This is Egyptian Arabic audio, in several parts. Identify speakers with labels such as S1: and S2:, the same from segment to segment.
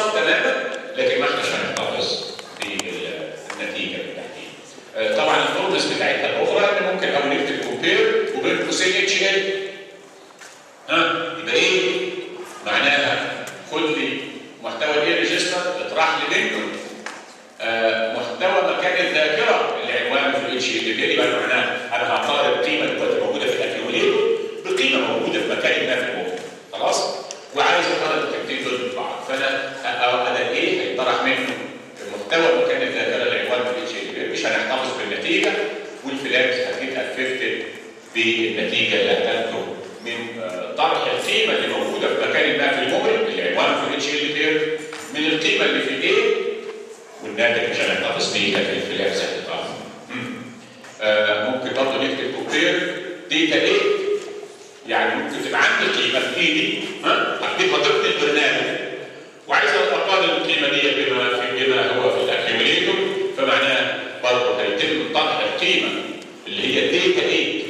S1: بالظبط تماما لكن ما احناش هنحتفظ بالنتيجه بالتحديد. آه، طبعا الفورمز بتاعتها الاخرى ان ممكن او نكتب كومبير وبين قوسين اتش ال ها يبقى ايه؟ معناها خد لي محتوى الايه ريجستر اطرح لي منه آه، محتوى مكان الذاكره اللي عنوانه في الاتش ال بي يبقى معناها انا هقارن قيمه دلوقتي موجوده في الاكيوميليتور بقيمه موجوده في مكان ما في الموقع خلاص؟ وعايز اقارن الحاجتين دول ببعض فانا أ- انا ايه هيطرح منه محتوى مكان الذاكره اللي عنوانه في الاتش ال بي مش هنحتفظ بالنتيجه والفلاجز هتجيب افكتد بالنتيجه اللي هتنتج من آه، طرح القيمه اللي موجوده في مكان ما في الموقع اللي عنوانه في الاتش ال بي من القيمه اللي في الايه والناتج مش هنحتفظ بيه لكن الفلاجز هتطرح آه، ممكن برضه نكتب كومبير ديتا ايه يعني ممكن تبقى عندي قيمه في ايدي ها حطيتها ضمن البرنامج وعايز اقارن القيمه دي بما في بما هو في الاكيوميليتور فمعناه برضه هيتم طرح القيمه اللي هي الديتا 8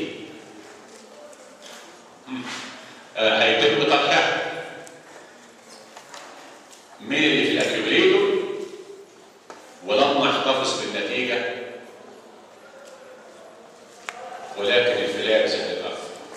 S1: مم. آه، هيتم طرحها من اللي في الاكيوميليتور ولما احتفظ بالنتيجه ولكن الفلاجز هتتاخر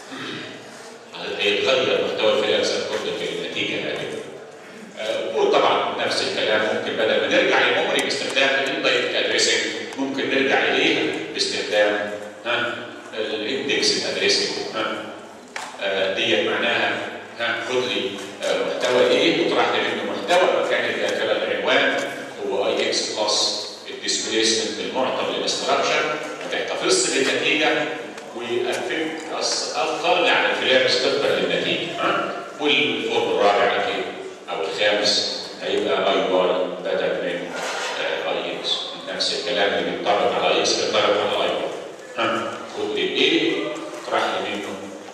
S1: هيتغير محتوى الفلاجز هتكون في النتيجه الأخيرة. آه، وطبعا نفس الكلام ممكن بدل ما نرجع للميموري باستخدام الاندايركت ادريسنج ممكن نرجع اليها باستخدام ها الاندكس ادريسنج ها آه، ديت معناها ها خد لي آه، محتوى ايه وطرح لي منه محتوى مكان الذاكره العنوان هو اي اكس بلس الديسبيسمنت المعطى للانستراكشن هتحتفظ بالنتيجه وافك اثر لي على الفلاجز طبقا للنتيجه ها والفورم الرابع اكيد او الخامس هيبقى اي واي بدل من اي اكس نفس الكلام اللي بينطبق على اي اكس بينطبق على اي واي ها خد لي ايه اطرح لي منه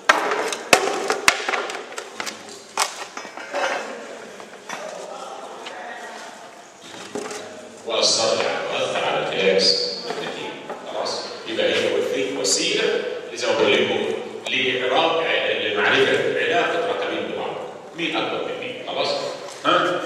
S1: واثر واثر على الفلاكس بالنتيجه خلاص يبقى هي وسيله وسيله زي ما بقول لكم لاعراب لمعرفه علاقه رقمين ببعض مين اكبر من مين خلاص ها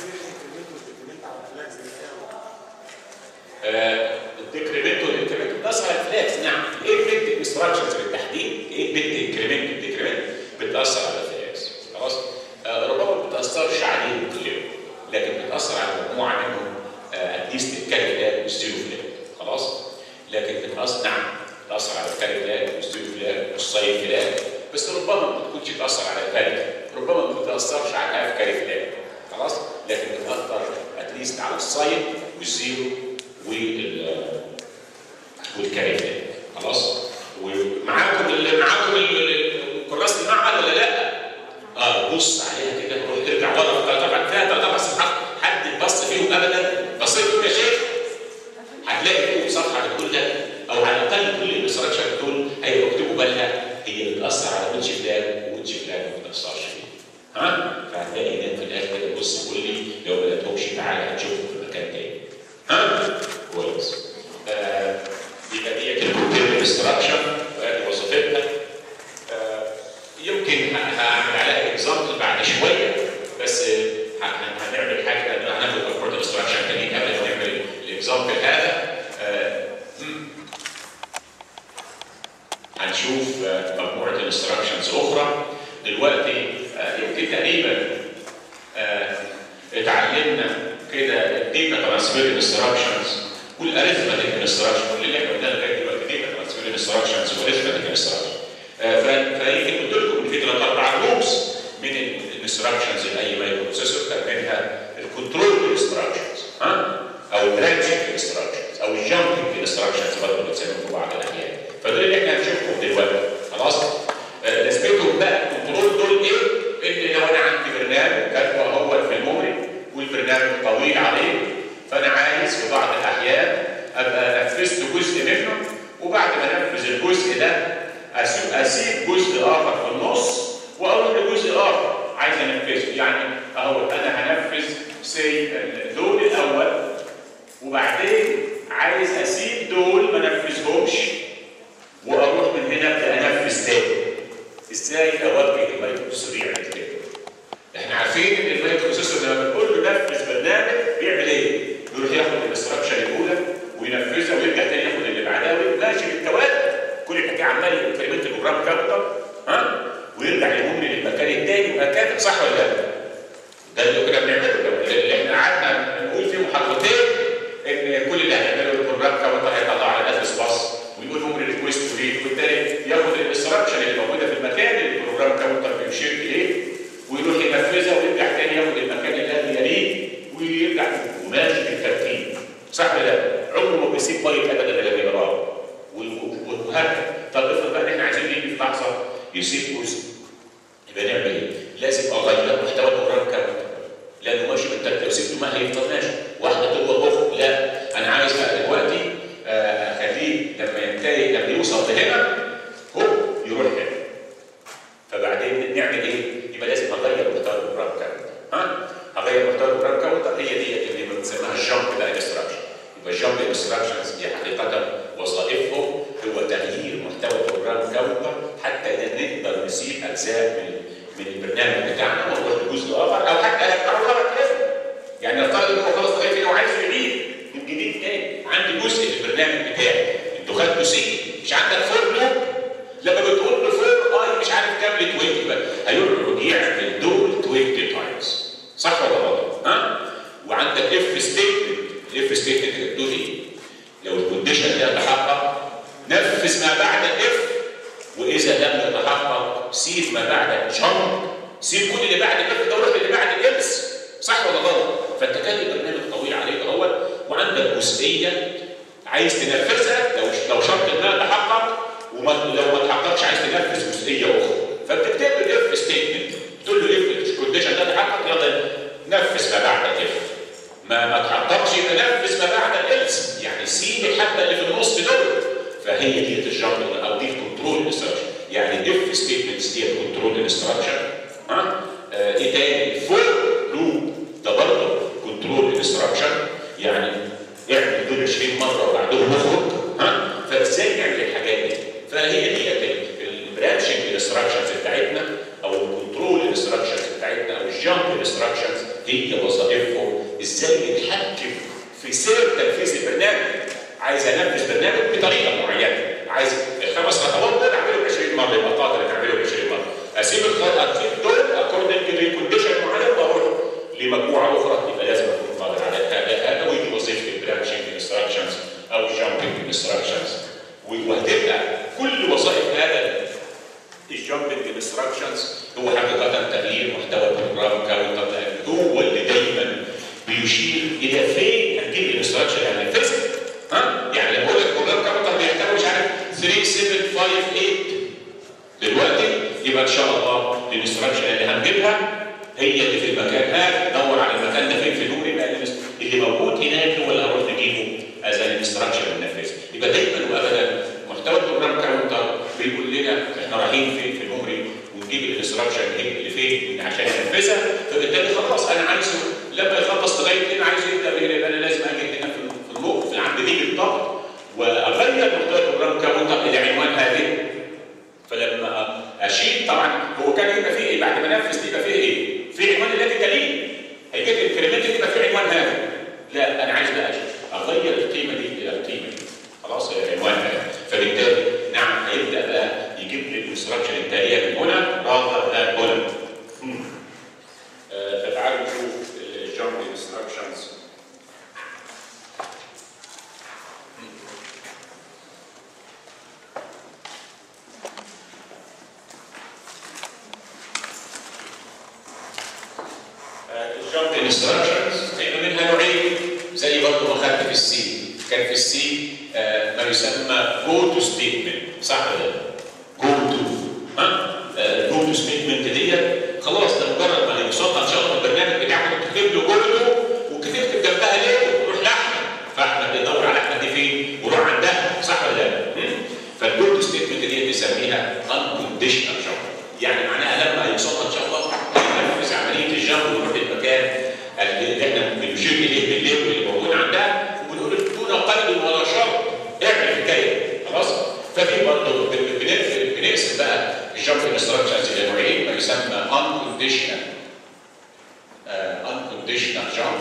S1: آه، الديكريمنت والانكريمنت ده اسمها الفلاكس نعم ايه بت انستراكشنز بالتحديد ايه بت انكريمنت والديكريمنت بتاثر على الفلاكس خلاص آه، ربما ما بتاثرش عليهم كلهم لكن بتاثر على مجموعه منهم اتليست الكاري فلاج والزيرو فلاج خلاص لكن بتاثر نعم بتاثر على الكاري فلاج والزيرو فلاج والسايد فلاج بس ربما ما بتكونش تاثر على الفاليد ربما ما بتاثرش على الهاف كاري فلاج خلاص لكن بتاثر اتليست على السايد والزيرو وال والكاري فلاج خلاص ومعاكم ال- معاكم ال- ال- كراسه المعمل ولا لا؟ اه بص عليها كده روح ارجع ورا ثلاث اربع فيها ثلاث اربع صفحات حد بص فيهم ابدا بصيت فيهم يا شيخ هتلاقي فيهم صفحه بتقول لك او على الاقل كل الانستراكشن دول هيبقوا يكتبوا بالها هي بتاثر على ويتش فلاج وويتش فلاج ما بتاثرش فيه ها فهتلاقي هناك في الاخر كده بص قول لي لو ما لقيتهمش تعالى هتشوفهم في مكان تاني ها كويس آه، يبقى دي كده انستراكشن وادي وظيفتها آه، يمكن ه- هعمل عليها اكزامبل بعد شويه بس آه، ه- هنعمل حاجه لان هناخد الكورد انستراكشن تاني قبل ما نعمل الاكزامبل هذا آه، مم. هنشوف آه، مجموعه انستراكشنز اخرى دلوقتي آه، يمكن تقريبا آه، اتعلمنا كده الديتا ترانسفير انستراكشنز والاريثماتيك انستراكشن كل اللي احنا قلناه لغايه دلوقتي ديتا ترانسفير انستراكشنز واريثماتيك انستراكشن فيمكن قلت لكم ان في ثلاث اربع جروبس من الانستراكشنز لاي مايكرو بروسيسور كان منها الكنترول انستراكشنز ها او البرانشنج انستراكشنز او الجامبنج انستراكشنز برضه بنسميهم في بعض الاحيان فدول اللي احنا هنشوفهم دلوقتي خلاص آه، لازمتهم بقى الكنترول دول ايه؟ ان لو انا عندي برنامج كاتبه هو في الميموري والبرنامج طويل عليه فانا عايز في بعض الاحيان ابقى نفذت جزء منه وبعد ما انفذ الجزء ده اسيب اسيب جزء اخر في النص واروح لجزء اخر عايز انفذه يعني اهو انا هنفذ سي دول الاول وبعدين عايز اسيب دول ما انفذهمش واروح من هنا ابدا انفذ تاني ازاي اوجه المايكرو بروسيسور يعمل كده احنا عارفين ان المايكرو بروسيسور لما بنقول له نفذ المكان صح ولا لا؟ ده اللي كنا بنعمله اللي احنا قعدنا نقول في محاضرتين ان كل اللي هنعمله البروجرام كاونتر هيطلع على نفس باص ويقول لهم ريكويست وريد وبالتالي ياخد الانستراكشن اللي موجوده في المكان اللي البروجرام كاونتر بيشير اليه ويروح ينفذها ويرجع تاني ياخد المكان اللي يليه ويرجع وماشي بالترتيب صح ولا لا؟ عمره ما بيسيب بايت ابدا الا بيقراه وهكذا طب افرض بقى ان احنا عايزين نيجي في لحظه يسيب جزء يبقى نعمل ايه؟ لازم اغير محتوى البروجرام كاونتر لانه ماشي بالترتيب لو سبته ما هيفضل ماشي واحده تبقى اخرى لا انا عايز بقى دلوقتي اخليه لما ينتهي لما يوصل لهنا هو يروح هنا فبعدين نعمل ايه؟ يبقى لازم اغير محتوى البروجرام كاونتر ها؟ هغير محتوى البروجرام كاونتر هي دي اللي بنسميها الجامب بقى انستراكشن يبقى الجامب انستراكشنز دي حقيقه وظائفهم هو تغيير محتوى البروجرام كاونتر حتى نقدر نسيب اجزاء من من البرنامج بتاعنا ونروح لجزء اخر او حتى نرجع مره ثانيه يعني نفترض ان هو خلاص لغايه هنا وعايز يعيد من جديد تاني عندي جزء في البرنامج بتاعي انتوا خدتوا سي مش عندك فور لوب لما بتقول له فور اي مش عارف كام ل 20 بقى هيقعد يعمل دول 20 تايمز صح ولا غلط؟ ها؟ وعندك اف ستيتمنت الاف ستيتمنت بتقول ايه؟ لو الكونديشن ده تحقق نفذ ما بعد الاف واذا لم يتحقق سيب ما بعد جامب سيب كل اللي بعد الاف ده وروح اللي بعد الالس صح ولا غلط؟ فانت كان البرنامج طويل عليك اهو وعندك جزئيه عايز تنفذها لو لو شرط ما تحقق وما لو ما تحققش عايز تنفذ جزئيه اخرى فبتكتب له الاف ستيتمنت تقول له اف الكونديشن ده تحقق يلا نفذ ما بعد الاف ما ما تحققش يبقى نفذ ما بعد الالس يعني سيب الحبه اللي في النص دول فهي دي الجامب او دي الكنترول انستراكشن يعني الاف ستيتمنتس دي الكنترول انستراكشن ها آه ايه تاني فور لوب ده برضه كنترول انستراكشن يعني اعمل دول 20 مره وبعدهم اخرج ها فازاي نعمل الحاجات دي فهي دي البرانشنج انستراكشنز بتاعتنا او الكنترول انستراكشنز بتاعتنا او الجامب انستراكشنز هي وظائفهم ازاي نتحكم في سير تنفيذ البرنامج عايز انفذ برنامج بطريقه معينه عايز الخمس خطوات دول اعملهم 20 مره يبقى قادر ان اعملهم 20 مره اسيب الخطوات دول اكوردنج لكونديشن معين واروح لمجموعه اخرى يبقى لازم اكون قادر على هذا هذا ودي وظيفه البرانشنج انستراكشنز او الجامبنج انستراكشنز وهتبقى كل وظائف هذا الجامبنج انستراكشنز هو حقيقه تغيير محتوى البروجرام كاونتر لان هو اللي دايما بيشير الى فين هنجيب الانستراكشن اللي هننفذها ها يعني لما اقول لك البروجرام كاونتر بيحتوي مش عارف 3 7 5 8 دلوقتي يبقى ان شاء الله الانستراكشن اللي هنجيبها هي اللي في المكان هذا دور على المكان ده فين في النور يبقى اللي موجود هناك هو اللي هنروح نجيبه از الانستراكشن ننفذه يبقى دايما وابدا محتوى البروجرام كاونتر بيقول لنا احنا رايحين فين في الممري ونجيب الانستراكشن اللي فين عشان ننفذها فبالتالي خلاص انا عايزه لما يخلص لغايه هنا عايزه يبدا من هنا انا لازم اجي هنا في النقطه في عند دي بالضبط واغير محتوى البروجرام كاونتر الى عنوان هذه فلما اشيل طبعا هو كان هنا فيه ايه بعد ما نفذ يبقى فيه ايه؟ في عنوان الذي تليه هيجي الانكريمنت يبقى في عنوان هذا لا انا عايز بقى اغير القيمه دي الى القيمه دي خلاص عنوان هذا فبالتالي نعم هيبدا بقى يجيب لي الانستراكشن التاليه من هنا راضى ذا هنا آه فتعالوا نشوف الجامب انستراكشنز الجامب انستراكشنز هيبقى منها نوعين زي برضه ما خدت في السي كان في السي آه ما يسمى جو تو ستيتمنت صح ولا جو تو ها جو تو ستيتمنت ديت خلاص ده مجرد ما يوصلها ان شاء الله البرنامج بتاعك تكتب له جو تو وكتبت جنبها ليه وتروح لاحمد فاحمد بيدور على احمد دي فين وروح عندها صح ولا لا؟ فالجو تو ستيتمنت دي بنسميها انكونديشنال جامب يعني معناها لما يوصلها ان شاء الله هينفذ عمليه الجامب ويروح للمكان اللي احنا بنشير اليه بالليل اللي موجود عندها وبنقول له دون قلب ولا شر اعمل الحكايه خلاص ففي برضه بنقسم بقى الجامب انستراكشنز الى نوعين ما يسمى unconditional uh, unconditional jump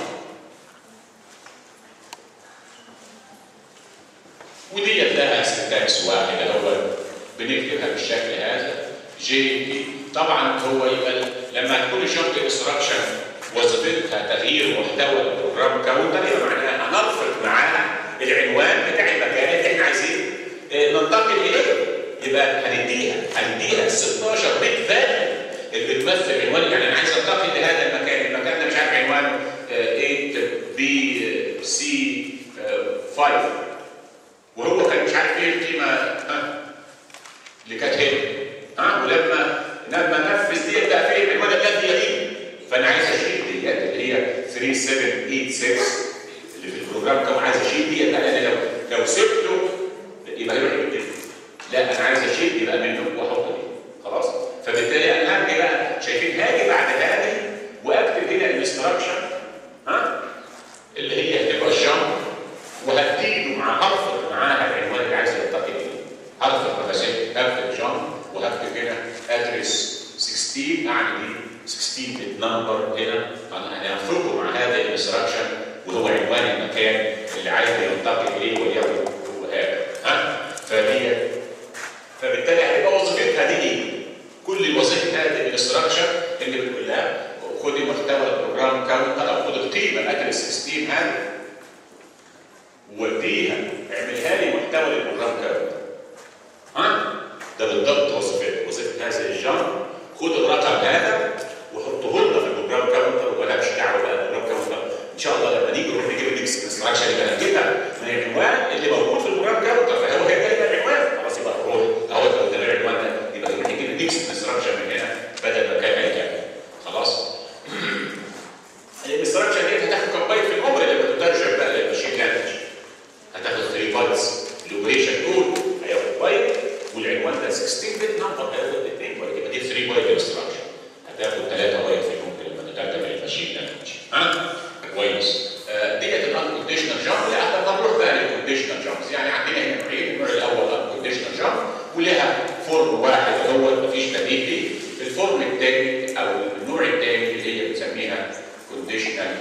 S1: وديت لها سنتاكس واحد هو بنكتبها بالشكل هذا جي بي طبعا هو يبقى لما تكون الجامب انستراكشن وظيفتها تغيير محتوى البروجرام كاونتر يبقى معناها هنرفض معاها العنوان بتاع المكان اللي احنا عايزين اه، ننتقل اليه يبقى هنديها هنديها ال 16 بت فاليو اللي بتمثل عنوان يعني انا عايز انتقل لهذا المكان المكان ده مش عارف عنوانه 8 بي سي 5 وهو كان مش عارف ايه القيمه ها اللي كانت هنا ها ولما لما نفذ ديت بقى فين العنوان الذي يليه فانا عايز اشيل ديت اللي هي 3786 اللي في البروجرام كان عايز اشيل ديت لا انا لو لو سبته يبقى هيروح يكتب لا انا عايز اشيل دي بقى منه واحط دي خلاص فبالتالي انا هاجي بقى شايفين هاجي بعد هذه واكتب هنا الانستراكشن ها اللي هي هتبقى الجامب وهديله مع هرفض معاها العنوان اللي عايز يلتقي بيه هرفض بس هكتب جامب وهكتب هنا ادرس 16 اعني دي 16 بت نمبر هنا انا هفرقه مع هذا الانستراكشن وهو عنوان المكان اللي عايز ينتقل اليه وليكن هو هذا ها فدي فبالتالي هتبقى وظيفتها دي ايه؟ كل وظيفه هذه الانستراكشن اللي بتقول لها خدي محتوى البروجرام كاونتر او خدي القيمه ادرس 16 هذا ووديها اعملها لي محتوى للبروجرام كاونتر ها؟ ده بالضبط وظيفتها وظيفه هذا الجامب خد الرقم هذا وحطه لنا في البروجرام كاونتر ومالكش دعوه بقى بالبروجرام كاونتر ان شاء الله لما نيجي نروح نجيب النكست انستراكشن اللي هنجيبها من العنوان اللي موجود في البروجرام كاونتر فهو هي كلمه العنوان خلاص يبقى نروح اهو لو ده العنوان ده يبقى نروح نجيب النكست انستراكشن من هنا بدل ما كان هيكمل خلاص الانستراكشن دي هتاخد كام بايت في العمر لما تترجم بقى للماشين لانجوج هتاخد 3 بايتس الاوبريشن كود هياخد بايت والعنوان ده 16 بت نمبر هياخد 2 بايت يبقى دي 3 بايت انستراكشن هتاخد 3 بايت في العمر لما تترجم للماشين لانجوج ها كويس آه، ديت الانكونديشنال جامب لا احنا هنروح بقى للكونديشنال جامبس يعني عندنا هنا نوعين النوع الاول انكونديشنال جامب ولها فورم واحد اللي هو مفيش بديل ليه الفورم الثاني او النوع الثاني اللي هي بنسميها كونديشنال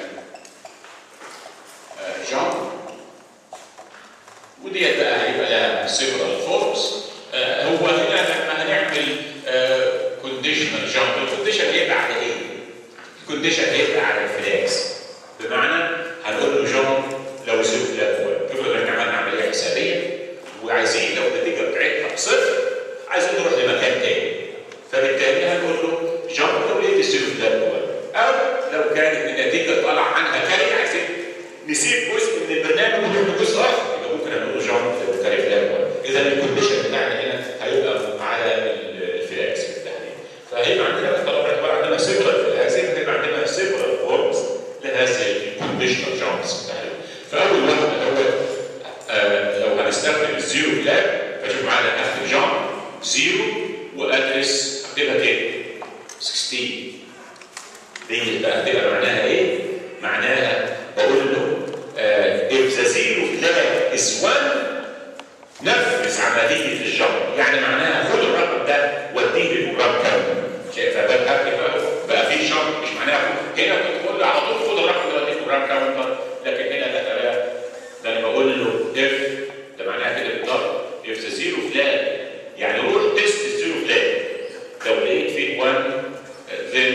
S1: جامب وديت بقى هيبقى لها سيفرال فورمز هو هنا لما هنعمل كونديشنال جامب الكونديشن هيبقى على ايه؟ الكونديشن هيبقى على الفلاكس بمعنى هنقول له جامب لو زيرو فلاك افرض احنا عملنا عمليه حسابيه وعايزين لو النتيجه بتاعتها صفر عايزين نروح لمكان تاني فبالتالي هنقول له جامب لو لقيت الزيرو فلاك او لو كانت النتيجه طالع عنها كاري عايزين نسيب جزء من البرنامج ونروح لجزء اخر يبقى ممكن نقول له جامب لو كاري فلاك اذا الكونديشن بتاعنا هنا هيبقى على الفلاكس بالتحديد فهيبقى عندنا بقى طالما اعتبر عندنا سيبرال فلاكس هيبقى عندنا سيبرال فورمز لهذه الكونديشنال جامبس بالتحديد فاول واحده هو آه لو هنستخدم الزيرو فلاج فشوف معانا هكتب جامب زيرو وادرس هكتبها كده 16 دي بقى هتبقى معناها ايه؟ معناها بقول له آه if the zero flag is one نفذ عمليه الجمع يعني معناها خد الرقم ده وديه للبروجرام كامل شايفها بقى هكتب بقى بقى في جمع مش معناها هنا كنت بقول له على طول خد الرقم ده وديه للبروجرام كامل لكن هنا لا بقى ده انا بقول له if ده معناها كده بالضبط if the zero flag يعني روح تيست الزيرو فلاج لو لقيت فيه 1 then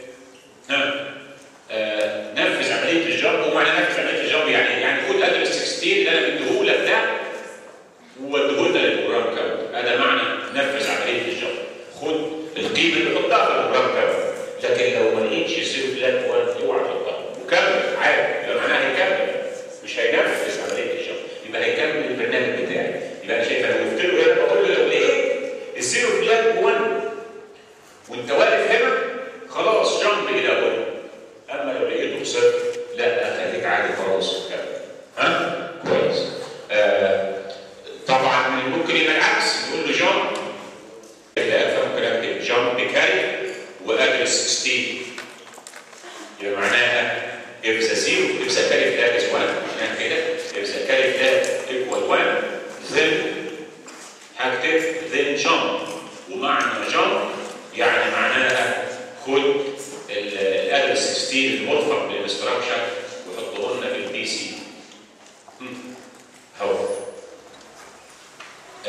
S1: ها آه نفذ عمليه الجمب ومعنى نفذ عمليه الجمب يعني يعني خد ادرس 16 اللي انا مديهولك ده ووديهولنا للبروجرام كامل هذا معنى نفذ عمليه الجمب خد القيمه اللي حطها في البروجرام كامل لكن لو ما لقيتش الزيرو فلاج 1 اوعى تحطها وكمل عادي يبقى معناها هيكمل مش هينفذ عمليه الجمب يبقى هيكمل البرنامج بتاعي يبقى انا شايف انا قلت له هنا بقول له لو لقيت الزيرو فلاج 1 وانت واقف هنا خلاص جنب الى هنا اما لو لقيته صفر لا خليك عادي خلاص كمل ها كويس آه طبعا ممكن يبقى العكس نقول له جامب لا فممكن اكتب جامب كاري وادرس 16 يبقى معناها if the zero if the carry flag is 1 معناها كده if the carry flag equal 1 then هكتب then jump ومعنى jump يعني معناها خد الادرس 16 المرفق للانستراكشن وحطه لنا في البي سي اهو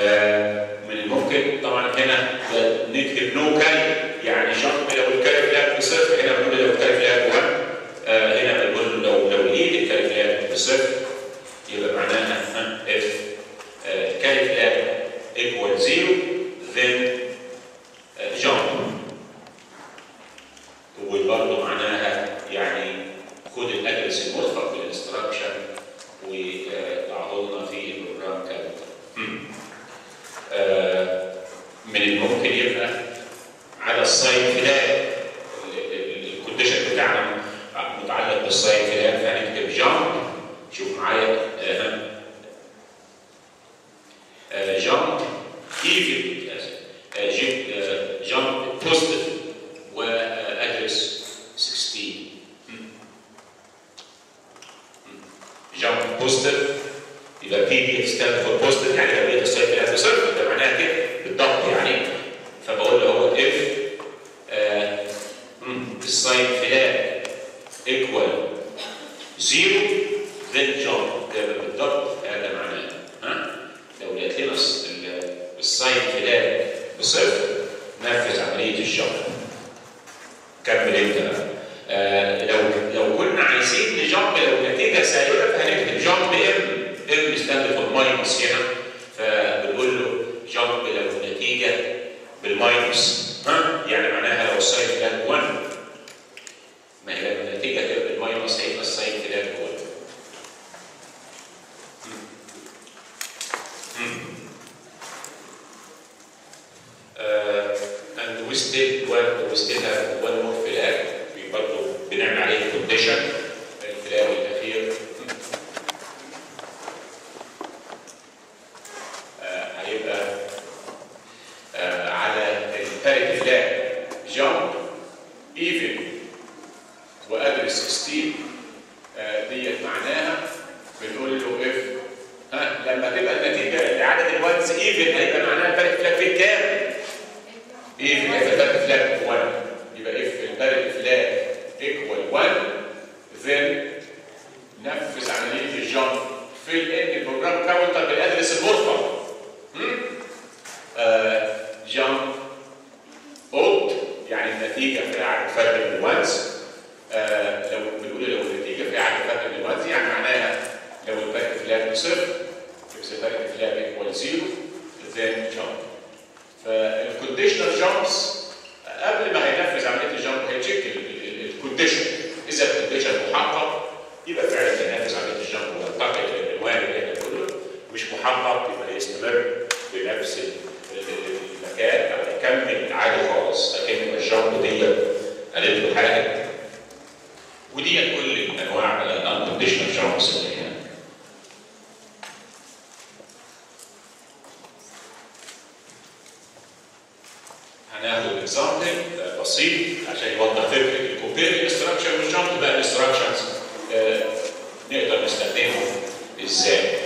S1: آه من الممكن طبعا هنا نكتب نو كاري يعني جامب لو الكاري فلاج بصفر يبقى معناها ها if uh, carry flag equal zero then uh, jump وبرضه معناها يعني خد الادرس المرفق بالانستراكشن وضعه لنا في البروجرام كابيتال. من الممكن يبقى على السايد فلاج الكونديشن بتاعنا متعلق بالسايد فلاج فهنكتب جامب شوف معايا جامب ايفن جامب بوزيتيف وادرس 16 جامب بوزيتيف يبقى بي دي ستاند فور بوزيتيف يعني لو لقيت السايد فلاج بصفر ده معناها كده بالضبط يعني فبقول له هو اف السايد فلاج ايكوال زيرو then jump ده بالضبط هذا معناه ها لو لقيت لنا السايد فلاج بصفر نفذ عمليه الجمب كمل انت بقى آه لو لو كنا عايزين نجمب لو نتيجه سالبه فهنكتب جمب ام ام ستاند فور ماينس هنا فبنقول له جمب لو نتيجه بالماينس ها يعني معناها لو الساين فلاج 1 ما هي لما النتيجه تبقى بالماينس هيبقى الساين فلاج 1 Uh, and we still one we still have one more flag في برضه بنعمل عليه كونديشن الفلاج الاخير uh, هيبقى uh, على الباريتي فلاج جامب ايفن وادرس 16 uh, ديت معناها بنقول له اف ها لما تبقى النتيجه لعدد الوانز ايفن هيبقى معناها الباريتي فلاج فيه كام؟ ايه في البارت فلاج 1 يبقى اف البارت فلاج ايكوال 1 then نفذ عمليه الجامب فيل ان البروجرام كاونتر بالادرس المرفق جامب اوت يعني النتيجه في عدد فرق من الوانز آه لو بنقول لو النتيجه في عدد فرق من الوانز يعني معناها لو البارت فلاج بصفر يبقى البارت فلاج ايكوال 0 then jump فالكونديشنال جامبس قبل ما هينفذ عمليه الجامب هيتشيك الكونديشن اذا الكونديشن محقق يبقى فعلا هينفذ عمليه الجامب وينتقل الى العنوان اللي احنا كله مش محقق يبقى يستمر بنفس المكان او يكمل عادي خالص لكن الجامب دي قالت له حاجه ودي كل انواع الانكونديشنال جامبس اللي هي هناخد اكزامبل بسيط عشان يوضح فكره الكومبير انستراكشن والجامب بقى الانستراكشنز آه نقدر نستخدمهم ازاي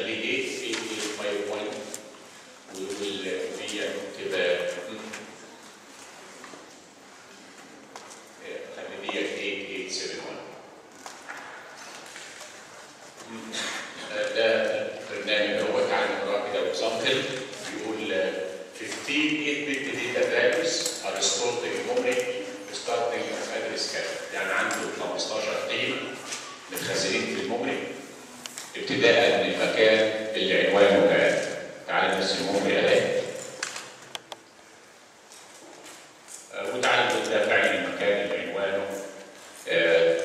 S1: خليه 8 8851 والمية تبقى خلي ديت 8871 ده برنامج هو تعالى نقراه كده اكزامبل بيقول 15 8 bit data values are stored in memory starting at address cap يعني عنده 15 قيمه متخزنين في الميموري ابتداء من المكان اللي عنوانه كان تعالى نرسم الميموري اهي آه، وتعالى نقول ده فعلا المكان اللي عنوانه آه،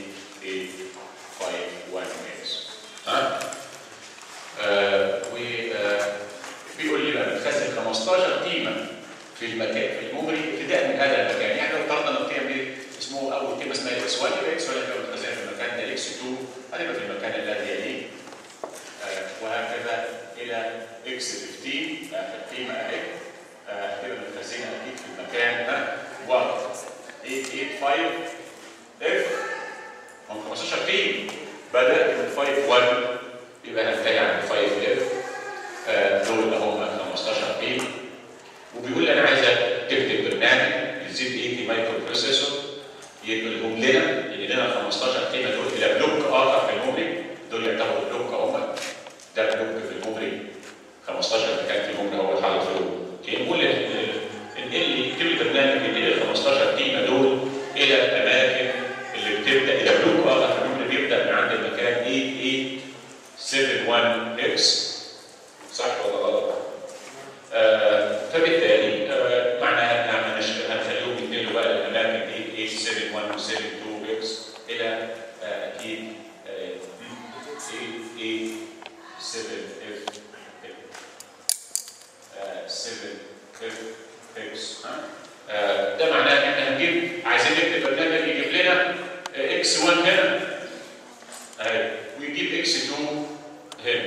S1: 8851 ها آه، و آه، بيقول لي بقى بتخزن 15 قيمه في المكان في الميموري ابتداء من هذا المكان يعني لو افترضنا ان القيم دي اسمه اول قيمه اسمها اكس 1 يبقى اكس 1 هتبقى متخزنه في المكان ده اكس 2 هتبقى في المكان الذي يليه آه، وهكذا الى اكس 15 اخر قيمه اهي آه، هتبقى متخزنه اكيد في المكان ده 1 885 اف هم 15 قيمه بدأ من 5 1 يبقى هنتهي عند 5 اف دول هم 15 قيمه وبيقول لي انا عايزك تكتب برنامج الزد 80 مايكرو بروسيسور ينقلهم لنا ينقل لنا 15 قيمه دول الى بلوك اخر في الميموري دول يعتبروا بلوك هم ده بلوك في الميموري 15 مكان في الميموري هو الحل في يقول لي انقل لي اكتب لي برنامج ينقل لي ال 15 قيمه دول الى الاماكن اللي بتبدا الى بلوك اخر في الميموري بيبدا من عند المكان 8871 اكس صح ولا غلط؟ آه فبالتالي آه معناها ان احنا هنش- هنخليهم ينقلوا بقى الاماكن دي 871 و 72 اكس الى آه اكيد 7 اف 7 اف اكس ده معناه ان احنا هنجيب عايزين نكتب برنامج يجيب لنا اكس 1 هنا اهي ويجيب اكس 2 هنا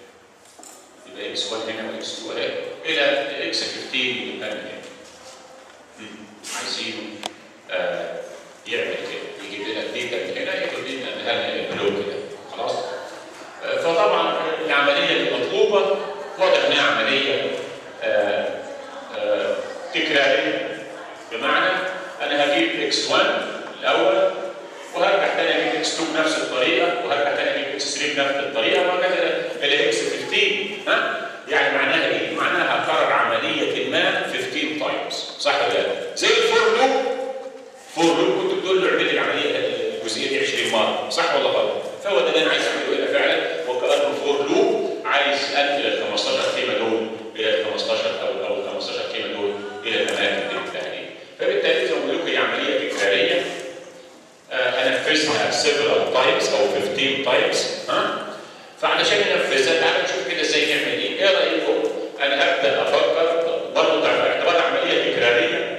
S1: يبقى اكس 1 هنا واكس 2 اهي الى اكس 15 يبقى هنا مم. عايزينه آه يعمل كده يجيب لنا الداتا من هنا يجيب لنا من هنا البلوك ده خلاص آه فطبعا العمليه المطلوبه واضح انها عمليه آه آه تكراريه بمعنى انا هجيب اكس 1 الاول وهرجع تاني اجيب اكس 2 بنفس الطريقه وهرجع تاني اجيب اكس 3 بنفس الطريقه وهكذا الى اكس 15 ها يعني معناها ايه؟ معناها هكرر عمليه ما 15 تايمز صح ولا لا؟ زي الفور لوب فور لوب كنت بتقول له اعمل لي العمليه الجزئيه دي 20 مره صح ولا غلط؟ فهو ده اللي انا عايز اعمله هنا فعلا وكانه فور لوب عايز انقل ال 15 قيمه دول الى ال 15 او او ال 15 قيمه دول الى الاماكن دي بالتحديد فبالتالي زي ما بقول لكم هي عمليه تكراريه آه، انفذها several times او 15 times ها فعلشان ننفذها تعالوا نشوف كده ازاي نعمل ايه ايه رايكم انا ابدا افكر برضه باعتبار عمليه تكراريه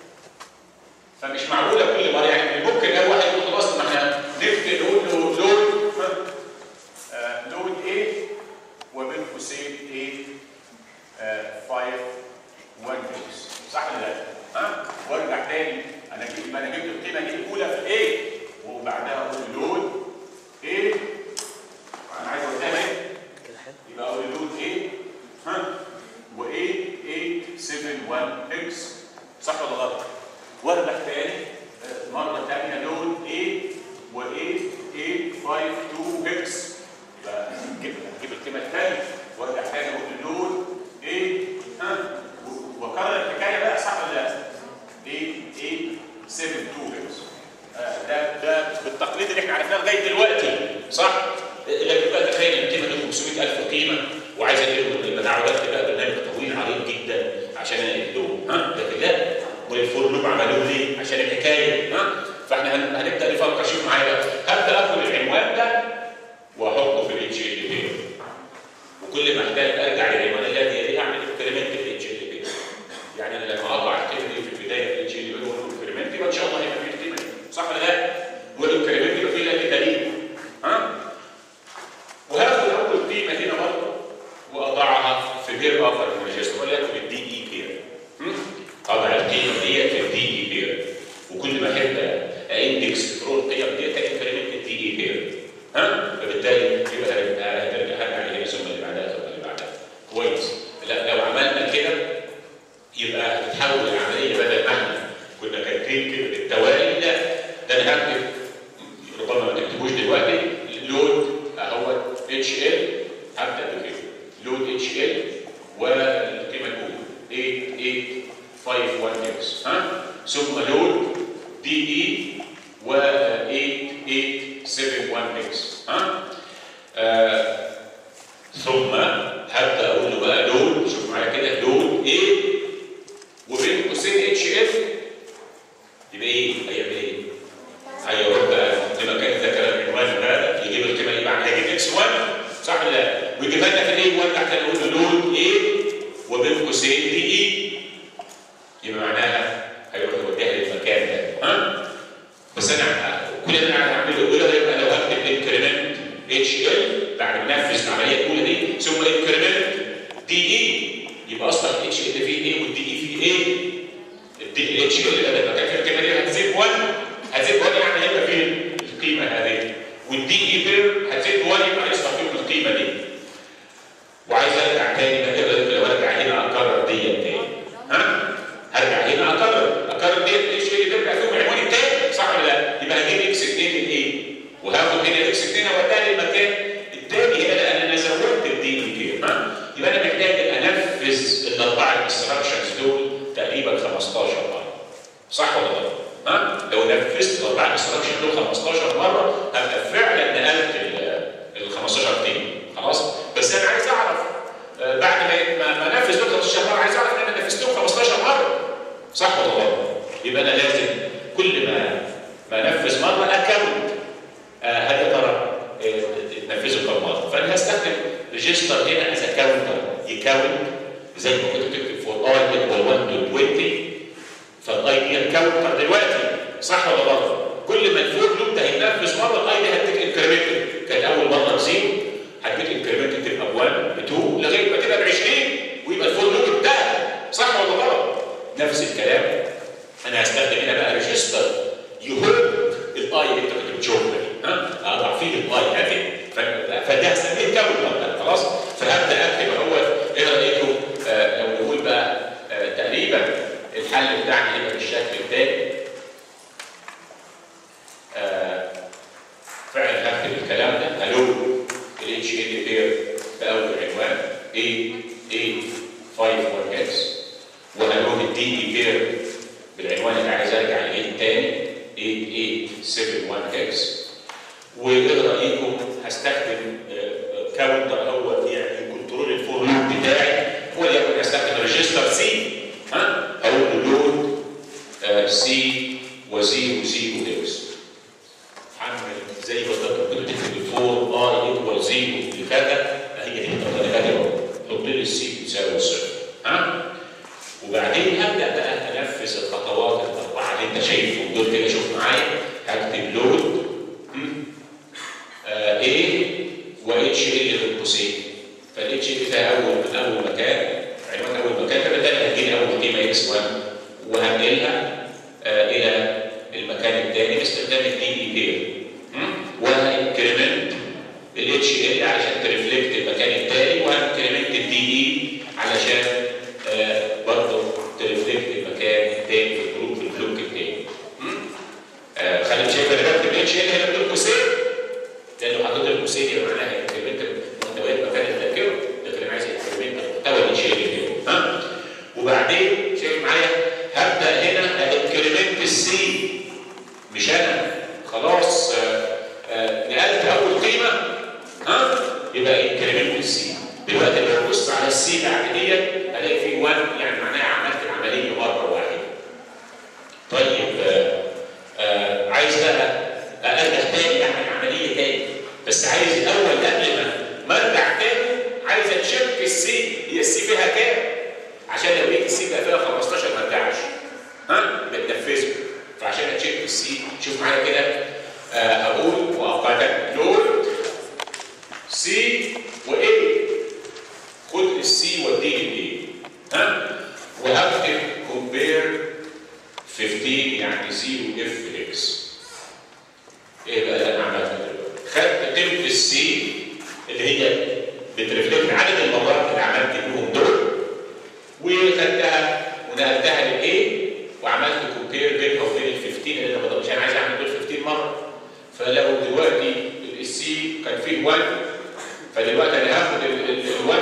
S1: فمش معقوله كل مره يعني ممكن لو واحد يقول خلاص ما احنا نكتب نقول له لود ها؟ آه، لود ايه وبين قوسين ايه 5 1 صح ولا لا؟ ها؟ وارجع تاني انا جبت ما انا جبت القيمه دي الاولى في ايه وبعدها اقول لود ايه انا عايز اقولها ايه يبقى اقول لود ايه ها وايه 871 اكس صح ولا غلط؟ وارجع تاني آه، مره تانيه لود ايه وايه 852 اكس يبقى جيب جيب القيمه الثانيه وارجع تاني اقول لود ايه ها و- واكرر الحكايه بقى صح ولا لا؟ ايه ايه 72 اكس آه، ده ده بالتقليد اللي احنا عرفناه لغايه دلوقتي صح؟ لكن بقى تخيل القيمه دي 500000 قيمه وعايز اجيب يبقى تعودت بقى برنامج طويل عريض جدا عشان اجيبهم ها لكن لا والفور لوب عملوه ليه؟ عشان الحكايه ها فاحنا هن- هنبدا نفكر شوف معايا بقى هبدا اخد العنوان ده واحطه في الاتش ال بي وكل ما احتاج ارجع للعنوان الذي يليه اعمل انكريمنت في الاتش ال بي يعني انا لما اضع الكلمه دي في البدايه في الاتش ال بي واقول انكريمنت يبقى ان شاء الله هيبقى في الكلمه دي صح ولا لا؟ والانكريمنت يبقى فيه لها دليل ها؟ وهاخد اول قيمه هنا برضه واضعها في بير اخر من الريجستر وليكن الدي اي بير اضع القيمه ديت في الدي اي بير وكل ما احب اندكس ثرو القيم ديت انكريمنت الدي اي بير ها فبالتالي يبقى هرجع هرجع هرجع لهنا ثم هبدا بكده لود اتش ال والقيمه الاولى 8851 اكس ها ثم لود دي اي و 8871 اكس ها آه ثم هبدا اقول له بقى لود شوف معايا كده لود ايه وبين قوسين اتش اف يبقى ايه؟ هيعمل ايه؟ هيروح بقى لمكان ذكر العنوان هذا يجيب القيمه اللي بعدها يجيب اكس 1 صح ولا لا؟ ويجيبها لنا في الاي 1 تحت نقول له لود ايه وبين قوسين دي اي يبقى معناها هيروح يوديها للمكان ده ها؟ بس انا كل اللي انا هعمله الاولى هيبقى لو هكتب انكريمنت اتش ال بعد ما انفذ العمليه الاولى دي ثم انكريمنت دي اي يبقى اصلا اتش ال فيه ايه والدي اي فيه ايه؟ الدي اتش ال بدل ما كان في القيمه دي هتزيد 1 هتزيد 1 يعني هيبقى فين القيمه هذه والدي اي بير هتزيد 1 يبقى هيصفى فيهم القيمه دي وعايز ارجع تاني بقى كده لو ارجع هنا اكرر دي تاني ها هرجع هنا اكرر اكرر دي اتش ال ترجع فيهم العنوان التاني صح ولا لا؟ يبقى هجيب اكس 2 الايه وهاخد هنا اكس 2 اوديها للمكان التاني هنا لان انا زودت الدي اي كده ها يبقى انا محتاج انفذ الاربعه انستراكشنز دول تقريبا 15 مره صح ولا لا؟ ها؟ لو نفذت الاربعه انستراكشن دول 15 مره هبقى فعلا نقلت ال 15 تاني خلاص؟ بس انا عايز اعرف آه، بعد ما ما ما انفذ دول 15 مره عايز اعرف ان انا نفذتهم 15 مره صح ولا لا؟ يبقى انا لازم كل ما ما انفذ مره اكونت آه، هل يا ترى آه، تنفذه كم مره؟ فانا هستخدم ريجستر هنا از كاونتر يكاونت زي ما كنت بتكتب فور اي ايكوال 1 تو 20 فالاي دي الكاونتر دلوقتي صح ولا غلط؟ كل ما الفور لوب ده هيتنفذ مره الاي دي هتديك انكريمنت كانت اول مره بزيرو هتديك انكريمنت تبقى ب 1 ب 2 لغايه ما تبقى ب 20 ويبقى الفور لوب انتهى صح ولا غلط؟ نفس الكلام انا هستخدم هنا بقى ريجستر يهولد الاي اللي انت كنت بتشوفها دي ها اضع فيه الاي هذه ف- فده هسميه كاونتر خلاص فهبدا اكتب اهو ايه رايكم آه لو نقول بقى آه تقريبا الحل بتاعنا هيبقى بالشكل التالي آه فعلا هكتب الكلام ده هلو الاتش اي بير باول عنوان اي اي 5 1 اكس وهلو الدي اي بير بالعنوان اللي عايز ارجع اليه الثاني 8871 اكس وايه رايكم هستخدم آه، كاونتر هو يعني كنترول الفور لوب بتاعي وليكن هستخدم ريجستر سي ها اقول له لود سي وزيرو زيرو اكس عامل زي بالظبط كنت بتكتب الفور اي ايكوال زيرو لكذا هي دي الطريقه دي اهو حط لي السي بتساوي صفر ها وبعدين هبدا بقى انفذ الخطوات الاربعه اللي انت شايفهم دول كده شوف معايا هكتب لود ايه واتش ال بين قوسين فالاتش ال ده اول من اول مكان عنوان اول مكان فبالتالي هتجيلي اول قيمه اكس 1 وهنقلها آه الى المكان الثاني باستخدام الدي اي بير وهنكريمنت الاتش ال علشان ترفلكت المكان الثاني وهنكريمنت الدي اي علشان آه برضه ترفلكت المكان الثاني في الجروب في البلوك الثاني آه خلي شايف انا بكتب اتش ال هنا بدون قوسين لانه حطيت القوسين يبقى معناها انكريمنت محتويات مكان الذاكره لكن انا عايز انكريمنت محتوى الاتش ال ها وبعدين شايف معايا هبدا هنا انكريمنت السي مش انا خلاص آه، آه، نقلت اول قيمه ها يبقى انكريمنت السي دلوقتي لو ببص على السي بعد ديت الاقي فيه 1 يعني معناها عملت العمليه مره واحده طيب آه، آه، عايز بقى ارجع تاني اعمل عمليه تاني بس عايز الاول قبل ما ما ارجع تاني عايز اتشيك السي هي السي فيها كام عشان لو لقيت السي بقى فيها 15 ما ارجعش ها بتنفذه فعشان اتشيك السي شوف معايا كده آه، اقول مؤقتا لود سي وايه خد السي وديه لايه ها وهكتب كومبير 15 يعني 0 اف اكس ايه بقى اللي انا عملته دلوقتي خدت قيمه السي اللي هي بترفلكت عدد المرات اللي عملت بيهم دول وخدتها ونقلتها للايه وعملت كومبير بينها وبين ال 15 اللي انا بضل- مش انا عايز اعمل دول 15 مره فلو دلوقتي السي كان فيه 1 فدلوقتي انا هاخد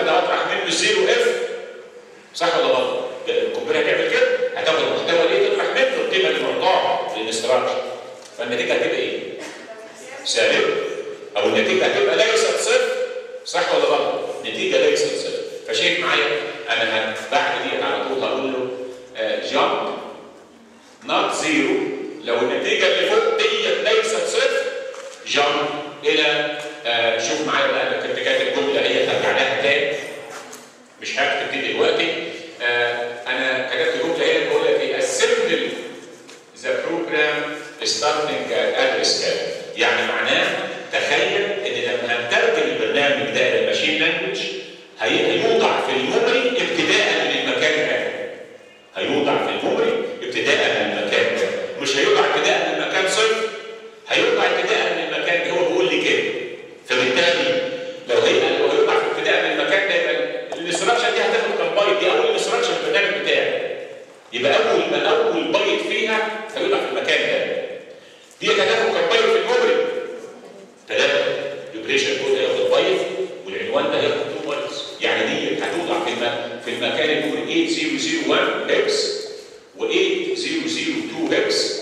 S1: العنوان ده اطرح منه زيرو اف صح ولا غلط؟ الكمبيوتر هتعمل كده هتاخد المحتوى ايه تطرح منه القيمه اللي معطاها للاستراكشر فالنتيجه هتبقى ايه؟ سالب او النتيجه هتبقى ليست صفر صح ولا غلط؟ نتيجه ليست صفر فشايف معايا انا بعد دي على طول هقول له جامب نوت زيرو لو النتيجه اللي فوق ديت ليست صفر جامب الى آه شوف معايا بقى انا كنت كاتب الجمله هي هرجع لها تاني مش هكتب دي دلوقتي آه انا كتبت جمله هي بقول لك ايه assemble the program starting address كام يعني معناه تخيل ان لما هنترجم البرنامج ده الى الماشين لانجوج هيوضع في الميموري ابتداء من المكان ده هيوضع في الميموري ابتداء من المكان ده مش هيوضع ابتداء من مكان صفر هيوضع ابتداء من المكان ده هو بيقول لي كده فبالتالي لو هي لو هيوضع في ابتداء من المكان ده يبقى الاستراكشر دي هتاخد كام بايت دي اول الاستراكشر البرنامج بتاعي يبقى اول ما اول بايت فيها هيوضع في المكان ده دي هتاخد كام بايت في الميموري ثلاثه الاوبريشن كود هياخد بايت والعنوان ده هياخد 2 بايتس يعني دي هتوضع في الم... في المكان اللي هو 8001 هكس و8002 هكس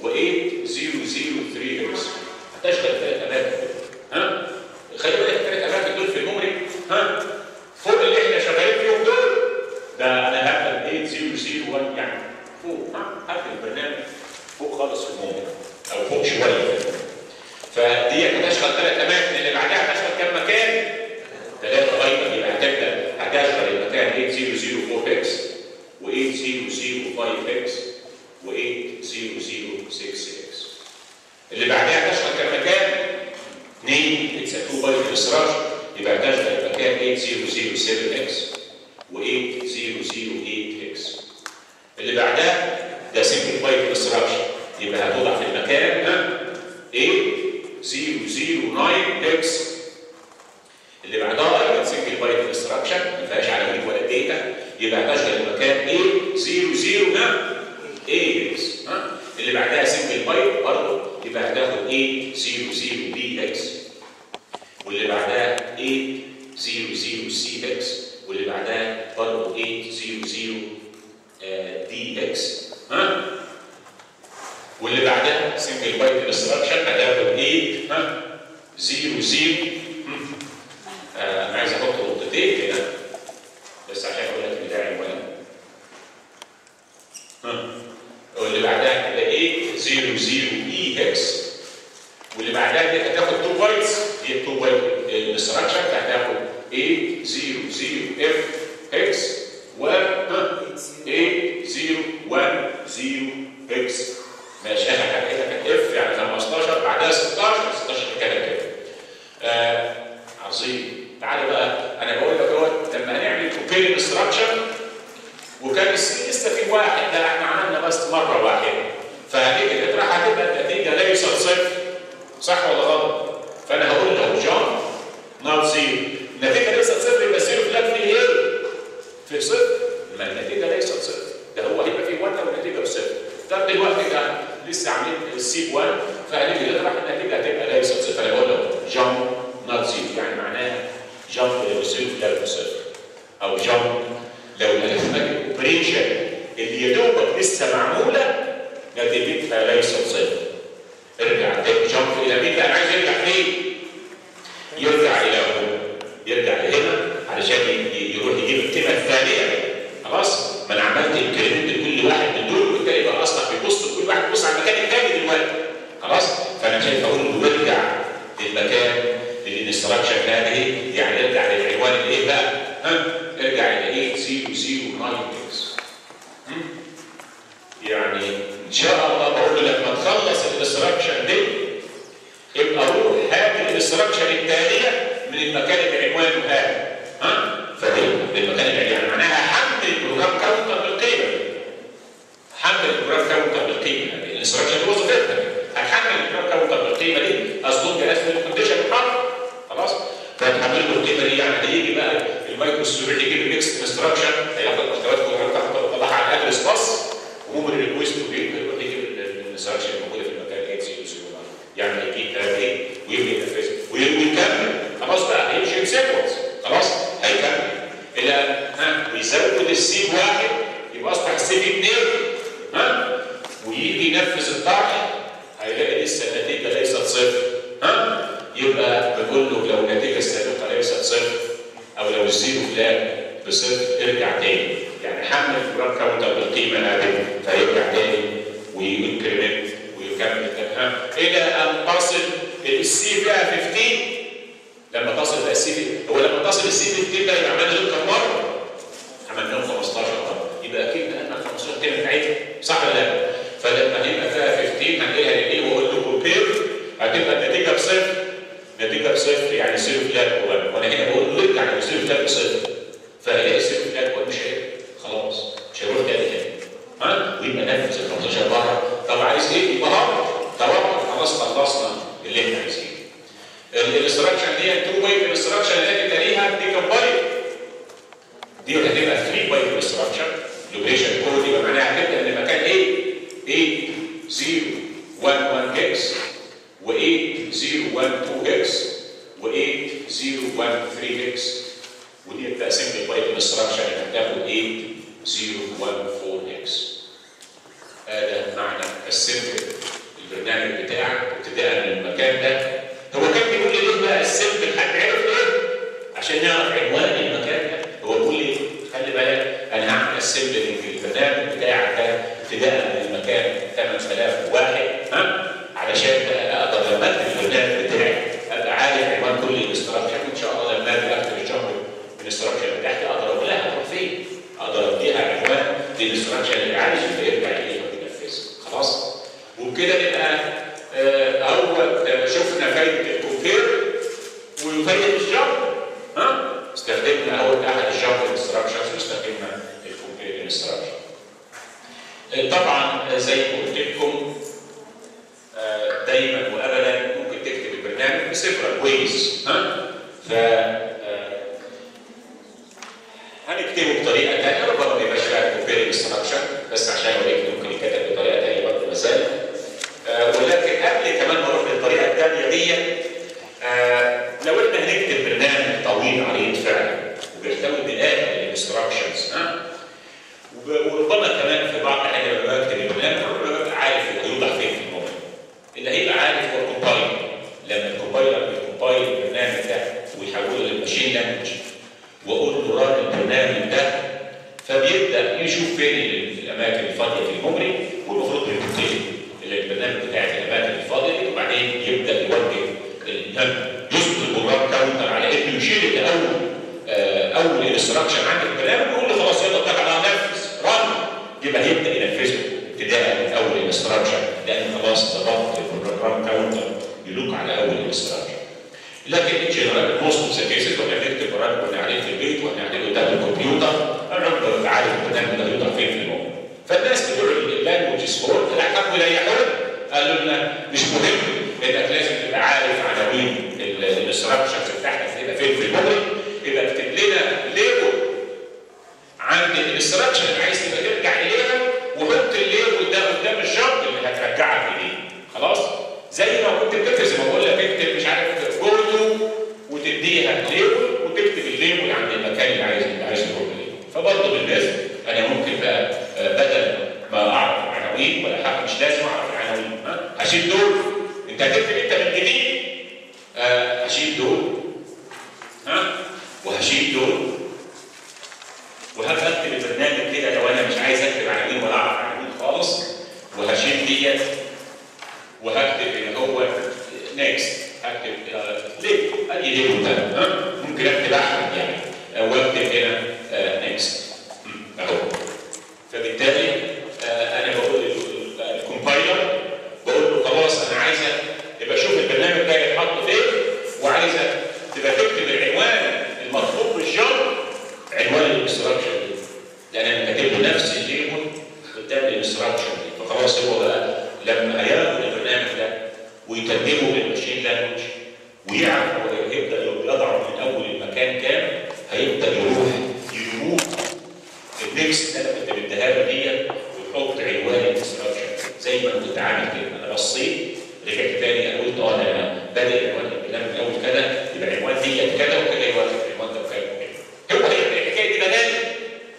S1: و8003 هكس هتشغل ثلاث اماكن ها خلي بالك الثلاث اماكن دول في الميموري ها فوق اللي احنا شغالين فيهم دول ده انا هبدا 8001 يعني فوق ها هبدا البرنامج فوق خالص في الميموري او فوق شويه فدي هتشغل ثلاث اماكن اللي بعدها هتشغل كام مكان؟ ثلاثه ايضا يبقى هتبدا هتشغل المكان 8004 اكس و8005 اكس و8006 اكس اللي بعدها هتشغل كام مكان؟ اثنين اتس 2 بايت انستراكشن يبقى هتشغل المكان 8007 اكس و8008 اكس اللي بعدها ده سنجل بايت انستراكشن يبقى هتوضع في المكان ها 8009 اكس اللي بعدها ايضا سنجل بايت انستراكشن ما فيهاش عناوين ولا داتا يبقى هتشغل المكان 800 ها 8 اكس ها اللي بعدها سنجل بايت برضه يبقى هتاخد 800 بي اكس واللي بعدها 800 سي اكس واللي بعدها برضه 800 دي اكس ها واللي بعدها سنجل بايت انستراكشن هتاخد 8 ها 0 0 آه انا عايز احط نقطتين هنا بس عشان اقول لك ده عنوان ها واللي بعدها كده ايه 0 0 اي اكس واللي بعدها دي هتاخد 2 بايتس دي 2 بايت انستراكشن هتاخد 8 0 0 اف اكس و 8 0 1 0 اكس ماشي اخر حاجه كده كانت اف يعني 15 بعدها 16 16 كده كده آه عظيم تعالى بقى انا بقول لك اهوت لما هنعمل كوبير انستراكشن وكان السي لسه في واحد ده احنا عملنا بس مره واحده فهنيجي نطرح هتبقى النتيجه ليست صفر صح ولا غلط؟ فانا هقول له جون نوت زيرو النتيجه ليست صفر يبقى زيرو فلاج في ايه؟ في صفر ما النتيجه ليست صفر ده هو هيبقى فيه 1 والنتيجه بصفر طب دلوقتي ده لسه عاملين السي 1 فهنيجي نطرح النتيجه هتبقى ليست صفر انا بقول له جون نوت زيرو يعني معناها جامب لو زيرو فلاج بصفر او جامب لو الالفبات الاوبريشن اللي يا دوبك لسه معموله نتيجتها ليست صفر ارجع تاني جامب الى مين بقى عايز يرجع فين؟ يرجع الى هنا يرجع لهنا علشان يروح يجيب القيمه الثانيه خلاص ما انا عملت انكريمنت لكل واحد من دول وبالتالي بقى اصلا بيبص كل واحد بيبص على المكان الثاني دلوقتي خلاص فانا شايف اقول له ارجع للمكان للانستراكشن هذه يعني ارجع للعنوان الايه بقى؟ ها؟ ارجع الى 8009 اكس يعني ان شاء الله بقول له لما تخلص الانستراكشن دي يبقى روح هات الانستراكشن الثانيه من المكان اللي عنوانه هذا ها؟ فدي للمكان اللي يعني معناها حمل البروجرام كاونتر بالقيمه حمل البروجرام كاونتر بالقيمه الانستراكشن دي وظيفتها هتحمل البروجرام كاونتر بالقيمه دي اصدق جهاز الكونديشن الحرف خلاص فهتحمل له القيمه دي يعني هيجي بقى المايكرو سكيورتي يجيب النكست انستراكشن هياخد محتويات كلها تطلعها على الادرس باص وممكن الريكوست يروح يجيب الانستراكشن الموجوده في المكان 8001 يعني هيجيب هذه ويبني ينفذ ويكمل خلاص بقى هيمشي سيكونس خلاص هيكمل ويزود السي بواحد يبقى اصبح السي باثنين ها ويجي ينفذ الطرح هيلاقي لسه النتيجه ليست صفر ها يبقى بنقول له لو النتيجه السابقه ليست صفر او لو الزيرو فلاج بصفر ارجع تاني يعني حمل البروجرام كاونتر بالقيمه هذه فيرجع تاني وينكريمنت ويكمل ها الى ان تصل السي فيها 15 لما تصل بقى السي هو لما تصل السي 15 ده يعمل له كم مره؟ عملناهم 15 مره يبقى اكيد احنا 15 كلمه بتاعتها صح ولا لا؟ فلما هيبقى فيها 15 هنلاقيها للايه واقول له كومبير هتبقى النتيجه بصفر نتيجه بصفر يعني زيرو فلاج وانا هنا بقول له ارجع لزيرو فلاج بصفر فهيلاقي زيرو فلاج مش هيبقى خلاص مش هيروح تاني تاني ها ويبقى نفذ ال 15 مره طب عايز ايه؟ يبقى هرب توقف خلاص خلصنا اللي احنا عايزينه الاستراكشن دي 2 بايت الاستراكشن التي تليها دي كمبايت دي هتبقى 3 بايت الاستراكشن لوبريشن كود يبقى معناها هتبدا من مكان ايه؟ 8 0 1 1 هكس و 8 0 1 2 هكس و 8 0 1 3 هكس ودي هتبقى سنجل بايت الاستراكشن اللي هتاخد 8 0 1 4 هكس هذا معنى السنجل البرنامج بتاعك ابتداء من المكان ده هو كان بيقول لي ليه بقى السمبل حد عرف ليه؟ عشان نعرف عنوان المكان ده هو بيقول لي خلي بالك انا هعمل السمبل في البرنامج بتاعك ده ابتداء من المكان 8001 ها علشان اقدر لما اكتب البرنامج بتاعي ابقى عارف عنوان كل الاستراكشر وان شاء الله لما اجي اكتب الجمله من الاستراكشر بتاعتي اقدر اقول لها هروح فين؟ اقدر اديها عنوان للاستراكشر اللي عايز يرجع اليه وينفذها خلاص؟ وبكده نبقى اول شفنا فايده الكومبير وفايده الجمب ها استخدمنا اول احد الجمب انستراكشنز واستخدمنا الكومبير انستراكشن طبعا زي ما قلت لكم دايما وابدا ممكن تكتب البرنامج بسيفرال ويز ها ف هنكتبه بطريقه ثانيه ربما ما يبقاش فيها كومبير انستراكشن بس عشان اوريك ممكن يتكتب بطريقه ثانيه برضه مثال آه ولكن قبل كمان ما اروح للطريقه الثانيه دي آه لو احنا هنكتب برنامج طويل عريض فعلا وبيحتوي مئات من الانستراكشنز ها وربما كمان في بعض الاحيان لما بكتب البرنامج ببقى عارف هيوضع فين في الموضوع اللي هيبقى عارف هو الكومبايلر لما الكومبايلر بيكومبايل البرنامج ده ويحوله للماشين لانجوج واقول له ران البرنامج ده فبيبدا يشوف فين الاماكن الفاضيه في الميموري والمفروض بيحط البرنامج بتاعي في الاماكن الفاضيه وبعدين يبدا يوجه يظبط البروجرام كاونتر على انه يشيل الاول اول انستراكشن عندك البرنامج ويقول له خلاص يلا اتكل على نفذ رن يبقى هيبدا ينفذه ابتداء من اول انستراكشن لان خلاص ضبط البروجرام كاونتر يلوك على اول انستراكشن لكن ان جنرال موست اوف ذا كيسز واحنا بنكتب برامج واحنا قاعدين في البيت واحنا قاعدين قدام الكمبيوتر الراجل عارف البرنامج ده هيوضع فين في الموضوع فالناس بتوع اللانجوج سبورت حبوا يريحونا قالوا لنا مش مهم انك لازم تبقى عارف عناوين الانستراكشنز بتاعتك تبقى فين في الميموري يبقى اكتب لنا ليبل عند الانستراكشن اللي عايز تبقى ترجع اليها وحط الليبل ده قدام الجمب اللي هترجعك اليه خلاص زي ما كنت بتكتب زي ما بقول لك اكتب مش عارف جولدو وتديها ليبل وتكتب الليبل عند المكان اللي عايز اللي عايز تروح اليه فبرضه بالنسبه انا ممكن بقى بدل ما اعرف العناوين ولا حاجه مش لازم اعرف العناوين ها هشيل دول انت هتكتب انت من جديد آه هشيل دول ها وهشيل دول وهبقى اكتب البرنامج كده لو انا مش عايز اكتب عناوين ولا اعرف عناوين خالص وهشيل ديت وهكتب اللي هو نيكست هكتب ليه ادي ليه ها ممكن اكتب احمد يعني واكتب هنا نيكست اهو فبالتالي آه انا بقول الكومبايلر بقول له خلاص انا عايزه يبقى شوف البرنامج ده يتحط فين وعايزه تبقى تكتب العنوان المطلوب بالجر عنوان الانستراكشن دي لان انا كاتب له نفس الليبل قدام الانستراكشن دي فخلاص هو بقى لما هياخد البرنامج ده ويترجمه بالماشين لانجوج ويعرف هو يبدا يضعه من اول المكان كام هيبدا يروح يروح النكست اللي انا كنت مديها له ديت ويحط عنوان الانستراكشن زي ما كنت عامل كده انا بصيت رجعت تاني انا قلت اه انا بادئ عنوان البرنامج الاول كذا يبقى العنوان ديت كذا وكذا يبقى العنوان ده وكذا وكذا هو هي الحكايه دي بدالي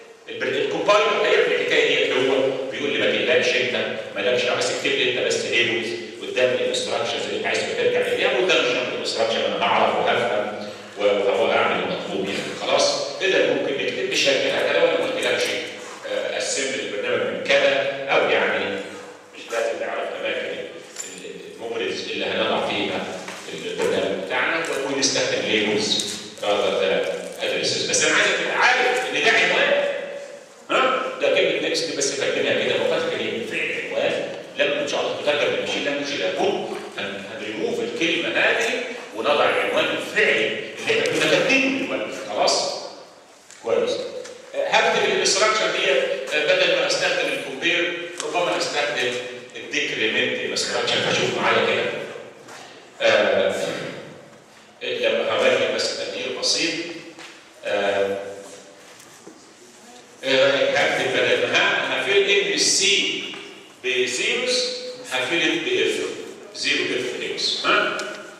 S1: الليبلز قدام الانستراكشنز اللي انت عايز ترجع اليها قدام الجامب الانستراكشن انا هعرف وهفهم وهعمل المطلوب يعني خلاص كده ممكن نكتب بشكل هكذا وانا ما قلتلكش اسمبل البرنامج من كذا او يعني مش لازم نعرف اماكن الميموريز اللي هنضع فيها البرنامج بتاعنا ونستخدم ليبلز rather than addresses بس انا عايزك تبقى عارف ان ده عنوان ها ده كلمه نكست بس فاكرينها كده وقت كريم فعل عنوان لما ان شاء الله تترجم من المشين لانجوج الى كود هنريموف الكلمه هذه ونضع العنوان الفعلي اللي احنا كنا كاتبينه دلوقتي خلاص كويس هكتب الانستراكشن دي بدل ما استخدم الكومبير ربما استخدم الديكريمنت انستراكشن فشوف معايا كده آه لما هوريك بس تغيير بسيط آه هكتب بدل ما هفيل ان السي بزيروز هفيل باف زيرو اف اكس ها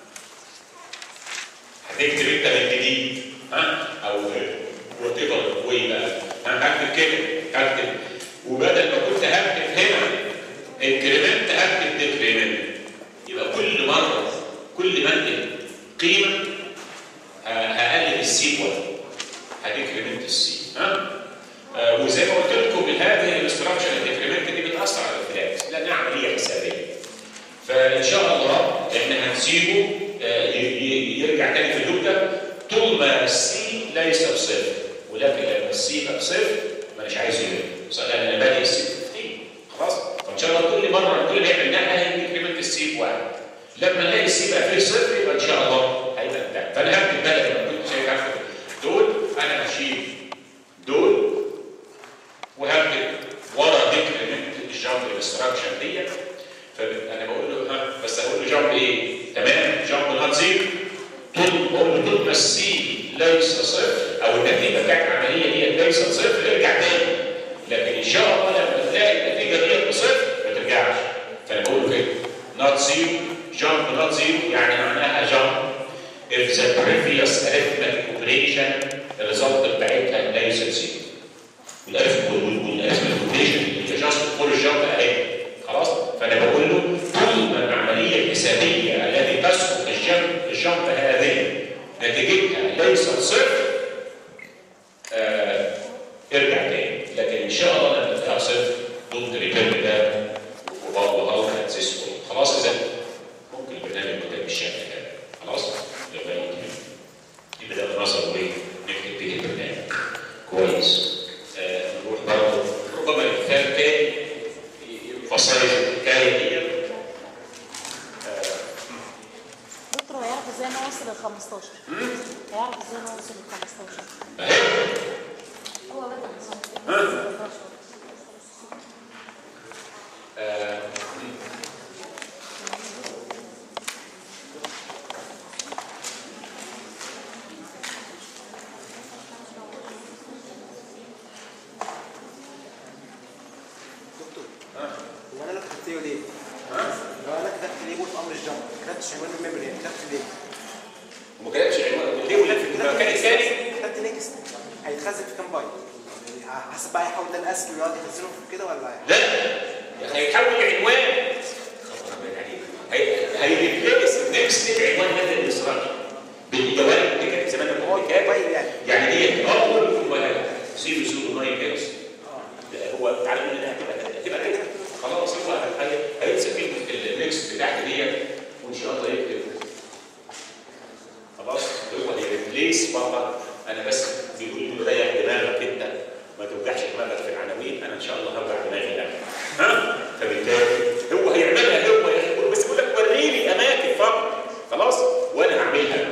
S1: هتكتب انت من جديد ها او وات ايفر واي بقى هكتب كده هكتب وبدل ما كنت هكتب هنا انكريمنت هكتب ديكريمنت يبقى كل مره كل ما انقل قيمه هقلل السي 1 هديكريمنت السي ها آه وزي ما قلت لكم هذه الاستراكشر الديكريمنت دي بتاثر على الفلاكس لانها عمليه حسابيه فان شاء الله احنا هنسيبه آه يرجع تاني في اللوب ده طول ما السي ليس بصفر ولكن لما السي بقى بصفر مانيش عايزه يبقى لان انا بادئ السي 15 خلاص فان شاء الله كل مره كل اللي يعمل نقله هيديكريمنت السي بواحد لما نلاقي السي بقى فيه صفر يبقى ان شاء الله هيبقى انتهى فانا هكتب بدل ما كنت شايف عارف دول انا هشيل دول وهكتب ورا ديكريمنت الجامب انستراكشن ديت فانا بقول له ها بس هقول له جامب ايه؟ تمام جامب نوت زيرو طول بقول له طول ما السي ليس صفر او النتيجه بتاعت العمليه ديت ليست صفر ارجع تاني لكن ان شاء الله لما تلاقي النتيجه ديت بصفر ما ترجعش فانا بقول له كده نوت زيرو jump not zero يعني معناها jump if the previous arithmetic operation الريزلت بتاعتها ليست زيرو والارثمتيك اوبريشن اللي جاست فور الجامب اهي خلاص فانا بقول له طول ما العمليه الحسابيه التي تسقط الجامب الجامب هذه نتيجتها ليست صفر آه ارجع تاني لكن ان شاء الله لما تلاقيها صفر ضد ريتيرن ده وبرضه هاو سكسسفول خلاص اذا ممكن البرنامج يكتب بالشكل ده خلاص لغايه يبقى ده نظر وايه نكتب به البرنامج كويس آه نروح برضه ربما المثال تاني فصائل الحكايه دي
S2: دكتور هيعرف ازاي انه وصل ل 15 هيعرف ازاي انه وصل ل 15
S1: اهي
S2: هو بدأ
S1: آه،
S3: دكتور هو انا لو كتبت له ليه؟ لو انا كتبت ليه في امر الجمع ما كتبتش عنوان الميموري يعني كتبت ليه؟
S1: وما كتبش عنوان ليه ولف في المكان الثاني
S3: كتبت نيكست هيتخزن في كام بايت؟ يعني حسب بقى يحاول ده الاسم ويقعد يخزنه في كده ولا
S1: لا هيتحول لعنوان هيريبليس النكست بعنوان هذا الانستراكشن بالجوانب اللي كانت زمان
S3: هو
S1: هو كان
S3: بايت يعني
S1: يعني دي اول زيرو زيرو ناين كاس هو تعالى نقول انها هتبقى هتبقى كده خلاص هو هي- هينسى كلمه النكست بتاعت ديت وان شاء الله يكتب خلاص هو هيريبليس فقط انا بس بيقول له ريح دماغك انت ما توجعش دماغك في العناوين انا ان شاء الله هوجع دماغي لك ها فبالتالي هو هيعملها هو يقول بس يقول لك وريني اماكن فقط خلاص وانا هعملها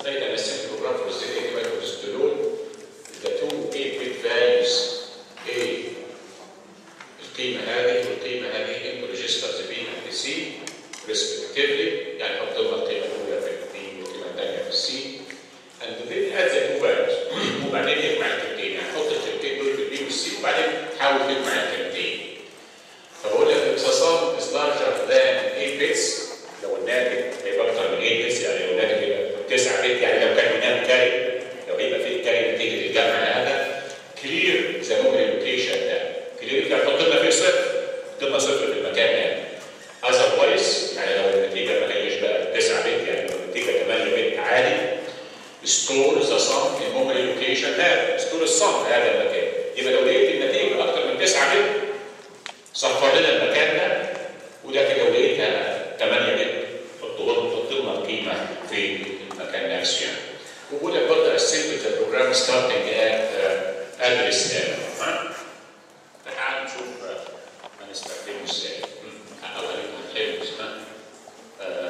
S1: write an assembly program for the microcontroller the two 8-bit values A القيمة هذه والقيمة هذه in registers B and C respectively يعني حط لنا القيمة الأولى في البي والقيمة الثانية في السي and then add the two values وبعدين يجمع الكلمتين يعني حط الكلمتين دول في البي والسي وبعدين حاول تجمع الكلمتين فبقول لك if the sum is larger than 8 bits لو الناتج هيبقى اكتر من 8 bits يعني لو الناتج يبقى 9 بت يعني لو كان هناك كاري لو هيبقى فيه كاري نتيجه الجمع هذا كلير ذا ميموري لوكيشن ده كلير يعني حط لنا فيه صفر حط لنا صفر في المكان ده اذروايز يعني لو النتيجه ما هيش بقى 9 بت يعني لو النتيجه 8 بت عادي ستور ذا سم الميموري لوكيشن ده ستور السم هذا المكان يبقى لو لقيت النتيجه اكتر من 9 بت صفر لنا المكان ده وده كده لو لقيتها 8 بت حط حط لنا القيمه في المكان نفسه يعني وبقول لك برضه assemble the program starting at uh, address L ها تعال نشوف آه، هنستخدمه ازاي مم. او هنحله ها آه.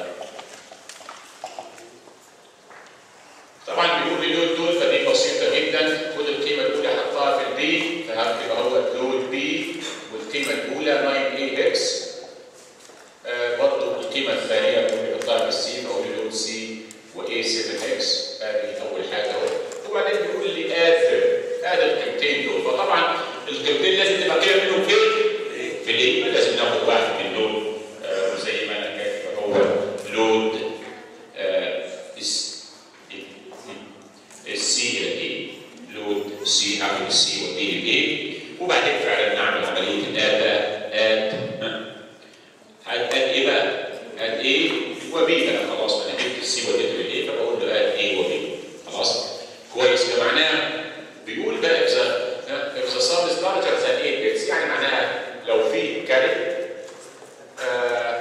S1: طبعا بيقول لي لود دول فدي بسيطه جدا خد القيمه الاولى حطها في البي فهكتب هو لود بي والقيمه الاولى 9 اي اكس برضه القيمه الثانيه ممكن يحطها في السي فاقول له لود سي واي 7 اكس ادي اول حاجه اهو وبعدين بيقول لي اد اد القيمتين دول فطبعا القيمتين لازم تبقى قيمه منهم فين؟ في الايه؟ لازم ناخد واحد منهم آه، زي ما انا كاتب هو لود آه، اس السي الى الاي لود سي اعمل السي والاي للاي وبعدين فعلا نعمل عمليه الاد اد اد ايه بقى؟ اد ايه وبي انا خلاص انا جبت السي وديته للايه فبقول له اد ايه وبي خلاص كويس ده معناه بيقول بقى اذا اذا صار لارجر ذان 8 بيتس يعني معناها لو في كاري آه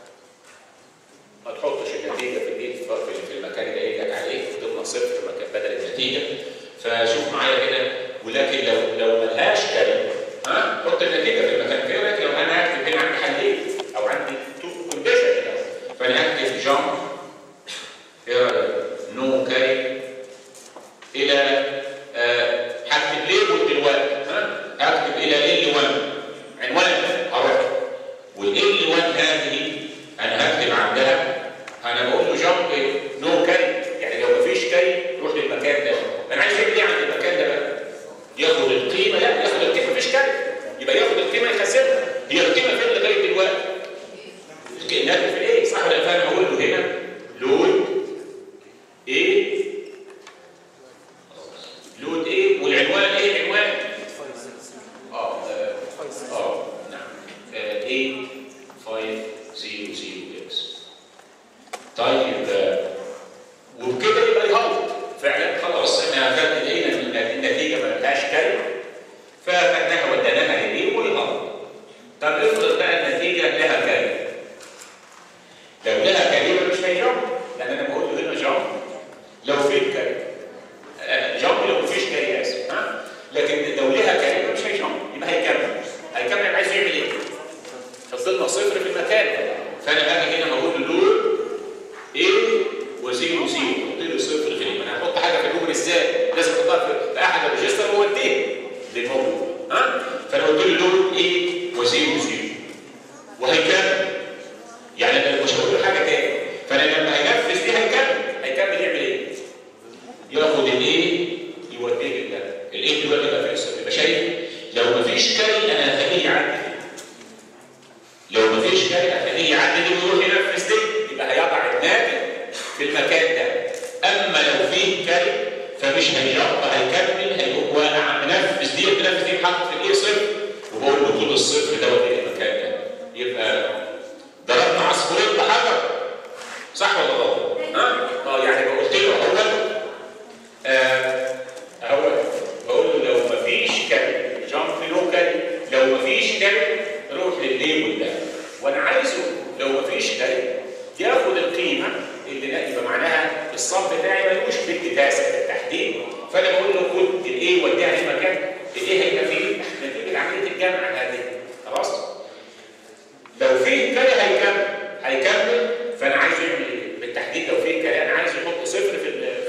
S1: ما تحطش النتيجه في الايه في في المكان اللي قايل لك عليه ضمن صفر مكان بدل النتيجه فشوف معايا كده ولكن لو لو ملهاش كاري ها حط النتيجه في المكان كده لكن لو انا هكتب هنا عندي حلين او عندي تو كونديشن هنا فانا هكتب جامب نو كاري الى آه، هكتب ليبل دلوقتي ها هكتب الى ال 1 عنوان هروح وال 1 هذه انا هكتب عندها انا بقول له جامب نو كاري يعني لو مفيش كاري روح للمكان ده انا عايز اعمل ايه عند المكان ده بقى؟ ياخد القيمه لا ياخد القيمه مفيش كاري يبقى ياخد القيمه يخزنها هي القيمه فين لغايه دلوقتي؟ الناتج في الايه صح ولا لا؟ فانا هقول له هنا لود ايه لود ايه والعنوان ايه العنوان؟ اه آه، اه نعم آه، ايه 500 اكس طيب آه، وبكده يبقى يهبط فعلا خلاص احنا خدنا لقينا ان النتيجه ما لهاش كلمه فخدناها وديناها للايه ويهبط طب افرض بقى النتيجه لها كلمه لو لها كلمه مش هيجاوب لان انا بقول له هنا جامب لو في كلمه آه، جامب لو مفيش كلمه اسف ها لكن لو لها كلمه مش هيجامب يبقى هيكمل هيكمل يبقى عايز يعمل ايه؟ فضلنا صفر في المكان فانا باجي هنا بقول له لود ايه وزيرو زيرو حط لي صفر في انا هحط حاجه في الميموري ازاي؟ لازم احطها في- في احد الريجستر واوديه للميموري ها؟ فانا قلت له لود ايه وزيرو زيرو وهيكمل يعني انا مش هقول له حاجه تاني فانا لما هينفذ دي هيكمل هيكمل يعمل ايه؟ ياخد الايه يوديه لده الايه دلوقتي بقى فيصل يبقى شايف لو مفيش كاري انا هخليه يعدي لو مفيش كاري هخليه يعدي دي ويروح ينفذ دي يبقى هيضع الناتج في المكان ده اما لو فيه كاري فمش هيجرب هيكمل هيقوم واقع منفذ دي منفذ دي حاطط في الايه صفر وبقول له خد الصفر ده وديه المكان ده يبقى ضربنا عصفورين بحجر صح ولا غلط؟ ها؟ اه يعني قلت له اول آه، اهو بقول له لو مفيش كلمه جامب نو كلمه لو مفيش كلمه روح للليبل ده وانا عايزه لو مفيش كلمه ياخد القيمه اللي لا يبقى معناها الصف بتاعي ملوش بنت تاسع بالتحديد فانا بقول له خد الايه وديها اي مكان الايه هيبقى فيه نتيجه عمليه الجمع هذه خلاص لو في كاري هيكمل هيكمل فانا عايزه يعمل ايه؟ بالتحديد لو في كاري انا عايز يحط صفر في ال-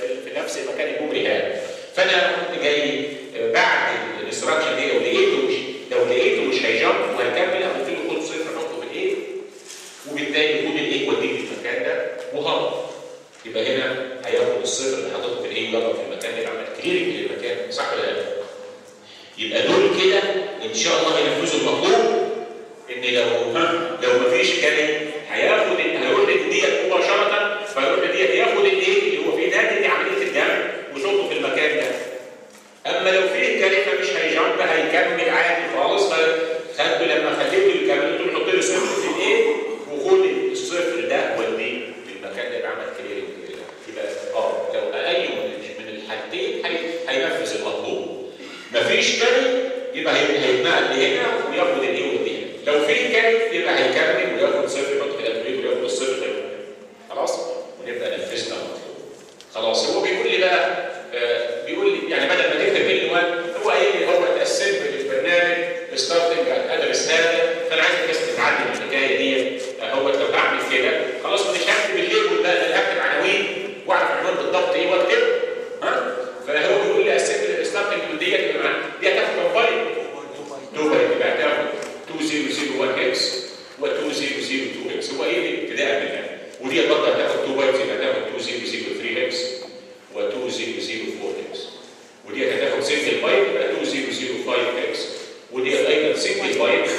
S1: مكان الميموري هذا فانا كنت جاي آه، بعد الانستراكشن دي لو لقيته مش لو لقيته مش هيجمب وهيكمل قلت له خد صفر حطه في الايه وبالتالي يكون الايه يوديك المكان ده وهرب يبقى هنا هياخد الصفر اللي حاططه في الايه ويضرب في المكان ده يعمل كليرنج للمكان صح ولا لا؟ يبقى دول كده ان شاء الله هينفذوا المطلوب ان لو ها لو مفيش كلمه هياخد هيروح لديت مباشره فيروح لديت ياخد الايه اللي هو فيه ناتج عمليه الجمع ويحطه في المكان ده اما لو فيه كلمه مش هيجمع هيكمل عادي خالص فخدوا لما خليته يكمل قلت له حط لي صفر في الايه وخد الصفر ده وديه للمكان ده يبقى عمل كليرنج يبقى اه لو اي من من الحالتين هي- هينفذ المطلوب مفيش كلمه يبقى هي- هيتنقل لهنا وياخد الايه والدي لو في كلمه يبقى هيكمل وياخد صفر يحط كده في البيت وياخد الصفر ده خلاص ونبدا نفذنا المطلوب خلاص هو بيقول لي بقى آه، بيقول لي يعني بدل ما تكتب ال 1 هو قايل لي هو تقسم لي البرنامج ستارتنج ادرس هذا فانا عايزك بس تتعلم الحكايه دي آه، هو لو بعمل كده خلاص مش هكتب الليبل بقى انا هكتب عناوين واعرف عنوان بالضبط ايه واكتبه ها فهو بيقول لي قسم لي الستارتنج ديت يبقى معاك. دي هتاخد كومبايل 2 بايت يبقى هتاخد 2001 اكس و2002 اكس هو ايه اللي ابتداء منها ودي برضه هتاخد 2 بايت يبقى هتاخد 2003 اكس و2004 اكس ودي هتاخد سنجل بايت يبقى 2005 اكس ودي ايضا سنجل بايت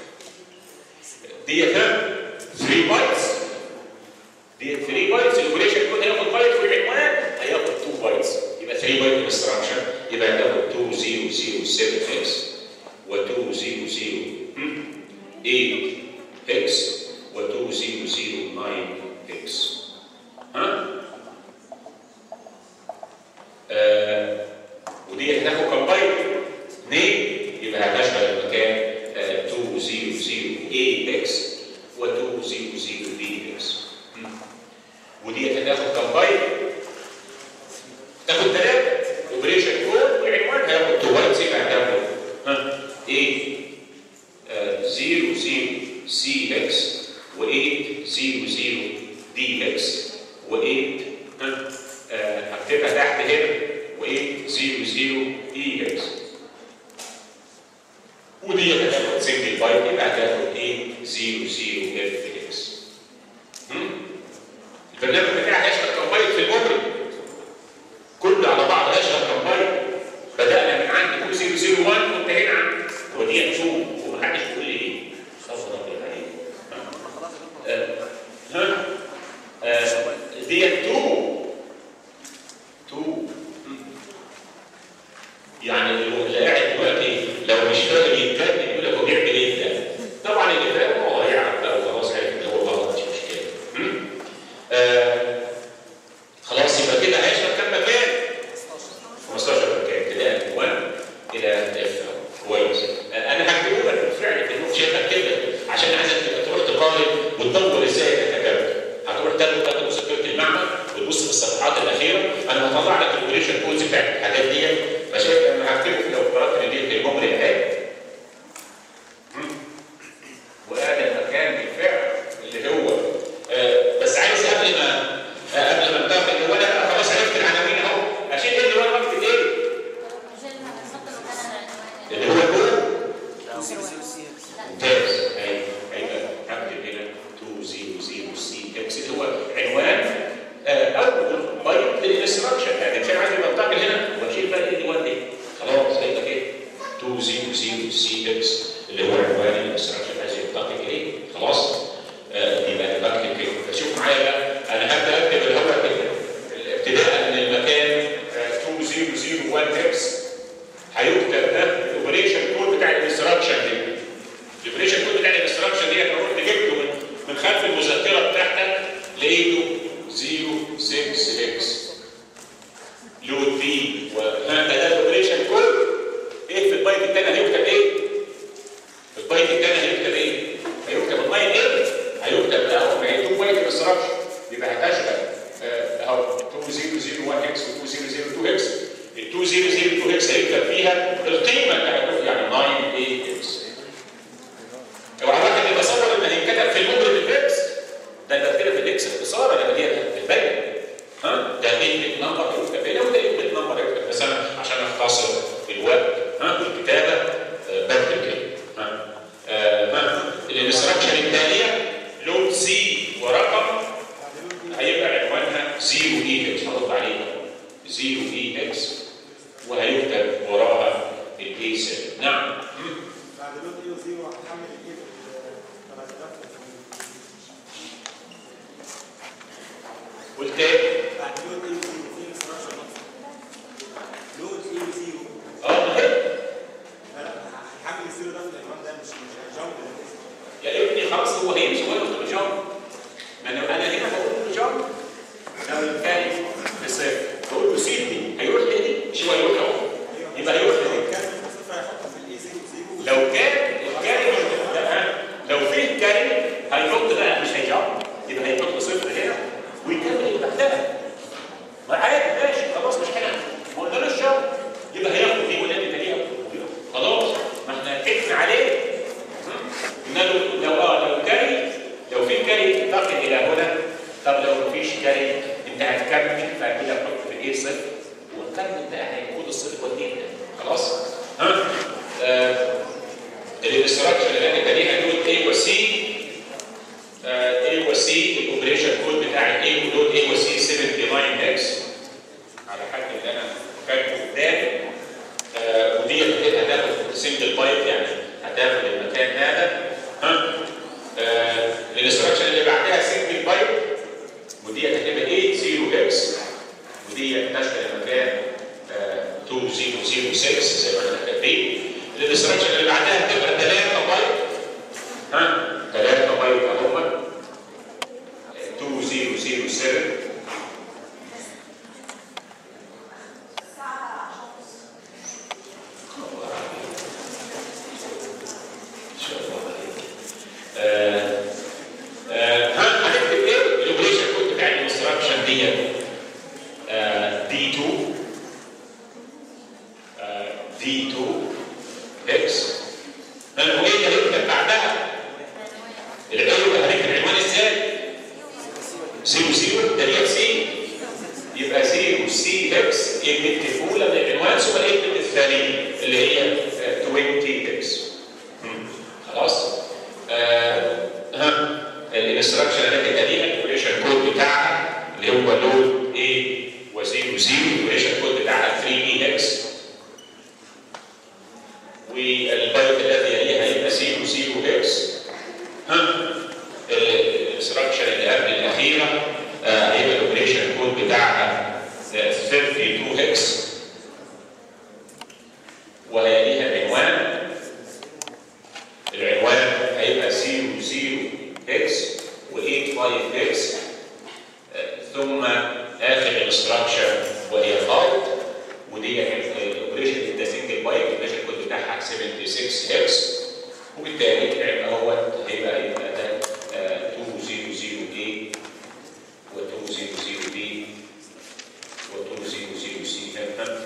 S1: دي كام 3 بايتس دي 3 بايتس الاوبريشن كود هياخد بايت في العنوان هياخد 2 بايتس يبقى 3 بايت انستراكشن يبقى هتاخد 2007 اكس و2008 اكس و2009 اكس ها آه ودي هتاخد كومبايل 2 يبقى هتشغل المكان آه 200 اكس و200 بي اكس ودي هتاخد كومبايل تاخد ثلاثة اوبريشن كود والعنوان هياخد 2 بايتس يبقى هتاخد ها ايه 0 0 سي اكس و 8 0 0 دي اكس و 8 ها آه، هكتبها تحت هنا و 8 0 0 اي اكس ودي هتاخد سنجل بايت يبقى هتاخد ايه 0 0 اف اكس البرنامج بتاعي هيشغل كومبايل في المبرم كله على بعض هيشغل كومبايل بدأنا من عند 2001 وانتهينا عند ودي 2 ومحدش يقول لي ايه خفض ربنا عليك آه، ها آه، دي 2 2 يعني اللي هو اللي قاعد دلوقتي لو مش فاهم يتكلم يقول لك هو بيعمل ايه ده طبعا اللي فاهم هو هيعرف بقى وخلاص عارف ان هو غلط مش مشكله م? آه، خلاص يبقى كده هيشرب كام مكان 15 مكان ابتداء من 1 الى اف كويس آه، انا هكتبه لك بالفعل في النوت شايفها كده عشان عايزك تبقى تروح تقارن وتدور ازاي انت كتبت هتروح تاخد تاخد مذكره المعمل وتبص في الصفحات الاخيره انا هطلع لك الاوبريشن كودز بتاعت الحاجات دي فشايف انا هكتبه في لو قرات ان دي الميموري اهي وهذا المكان بالفعل اللي هو آه، بس عايز قبل ما آه، قبل ما ننتقل هو انا بقى خلاص عرفت العناوين اهو اشيل ايه اللي هو الوقت ايه؟ اللي هو الجول ممتاز ايوه ايوه هكتب هنا 200 سي اكس اللي هو عنوان آه، اول بايت للانستراكشن يعني مش انا عايز انتقل هنا واشيل بقى ايه اللي هو دي خلاص هيبقى كده 200 سي اكس اللي هو عنوان الانستراكشن عايز ينتقل ايه خلاص آه، يبقى انا بكتب كده فشوف معايا بقى انا هبدا اكتب اللي هو كده ابتداء من المكان آه، 2001 اكس هيكتب ده الاوبريشن كود بتاع الانستراكشن دي الاوبريشن كود بتاع الانستراكشن دي انا رحت جبته من من خلف المذكره بتاعتك لقيته 06 اكس لود بي وهذا ده الاوبريشن كود ايه في البايت الثاني هيكتب ايه؟ في البايت الثاني هيكتب ايه؟ هيكتب اللاين ايه؟ هيكتب اهو ما هي 2 بايت انستراكشن يبقى هتشغل آه، اهو 2001 اكس و 2002 اكس ال 2002 اكس هيكتب فيها القيمه بتاعته يعني 9 اي اكس اوعى واحد يتصور ان هيتكتب في المبرد الاكس ده انا بكتب في الاكس اختصار انا بديها في الباقي ها ده ده ايه بيت نمبر يكتب هنا وده ايه بيت نمبر يكتب بس انا عشان اختصر الوقت ها والكتابه آه، بكتب كده ها آه، ها الانستراكشن التاليه لود سي ورقم هيبقى عنوانها 0 اي اكس هرد عليها 0 اي اكس وهيكتب وراها الاي 7 نعم مم.
S4: بعد لود اي وزيرو هتحمل الايه البارامترات
S1: والتاني
S4: بعد لود اي وزيرو في انستراكشن نفسه لود اي وزيرو
S1: اه ما هي
S4: لا لا هحمل الزيرو ده في العنوان ده مش مش هيجاوب
S1: يا ابني خلاص هو هيمشي هو يكتب جامب ما انا انا هنا بقول له جامب لو الثاني بصفر بقول له سيب دي هيروح لدي مش هو هيروح اهو يبقى هيروح لدي
S4: كان صفر هيحطه في الاي زيرو زيرو
S1: لو كان الكاري لا، لو في كاري هيحط بقى مش هيجاوب يبقى هيحط صفر هنا ويكمل اللي بعدها ما عادي ماشي خلاص مش حاجه ما قلنالوش جاوب يبقى هياخد دي ولا دي تانية خلاص ما احنا اتفقنا عليه قلنا له لو اه لو كاري لو في كاري انتقل الى هنا طب لو مفيش كاري انت هتكمل فكده تحط في ايه صفر وتكمل بقى هيكون الصفر والدين خلاص ها آه الاستراكشر اللي انا تانيها نود A و C آه A و C الاوبريشن كود بتاع A ونود A و C 79X على حد اللي انا كاتبه قدامي آه ودي هتبقى هتاخد سنجل بايت يعني هتاخد المكان هذا ها آه الاستراكشر اللي بعدها سنجل بايت ودي هتبقى 80X ودي هتشغل المكان آه 2006 زي ما احنا كاتبين الاستراكشر اللي بعدها هتبقى 3 بايت ها 3 بايت اهو 2007 ان شاء الله عليك. آه، آه، ها هنكتب ايه؟ الاوبريشن كود بتاع الانستراكشن دي دي 2 دي 2 اكس وايه اللي هيكتب بعدها؟ العنوان هنكتب العنوان ازاي؟ 0 0 ده ليه سي يبقى 0 سي اكس يكتب الاولى من العنوان ثم يكتب الثانيه اللي هي آه، 20 اكس خلاص آه ها الانستراكشن اللي كانت دي الاوبريشن كود بتاعها اللي هو لود A و 0 0 الاوبريشن كود بتاعها 3 اي اكس والبايت الذي يليها يبقى 0 0 اكس ها الانستراكشن اللي قبل الاخيره آه، هيبقى الاوبريشن كود بتاعها آه، 32 اكس وهيليها عنوان العنوان هيبقى 00 اكس و85 اكس ثم اخر الانستراكشن وهي خالد ودي الاوبريشن ده سنجل بايت الاوبريشن كود بتاعها 76 اكس وبالتالي هيبقى هو هيبقى يبقى ده 200 a و 200 b و 200 c هنا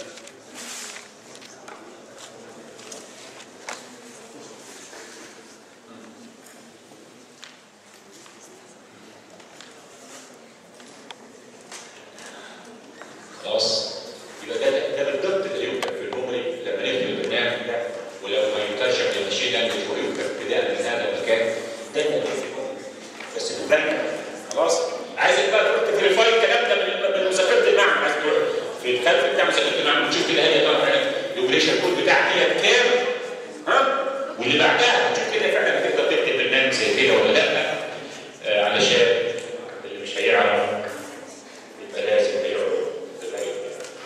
S1: خلاص يبقى ده ده بالضبط اللي يكتب في الميموري لما نكتب البرنامج ده ولو ما يترجم للماشين لانجوج ويكتب ابتداء من هذا المكان ده اللي هيكتب بس بالبنك خلاص عايزك بقى تروح تفيريفاي الكلام ده من من مذاكره المعمل عايز تروح في الخلف بتاع مذاكره المعمل وتشوف كده هي طبعا فعلا الاوبريشن كود بتاعك هي كام ها واللي بعدها تشوف كده فعلا هتقدر تكتب برنامج زي كده ولا لا آه علشان اللي مش هيعرف يبقى لازم يعرف يبقى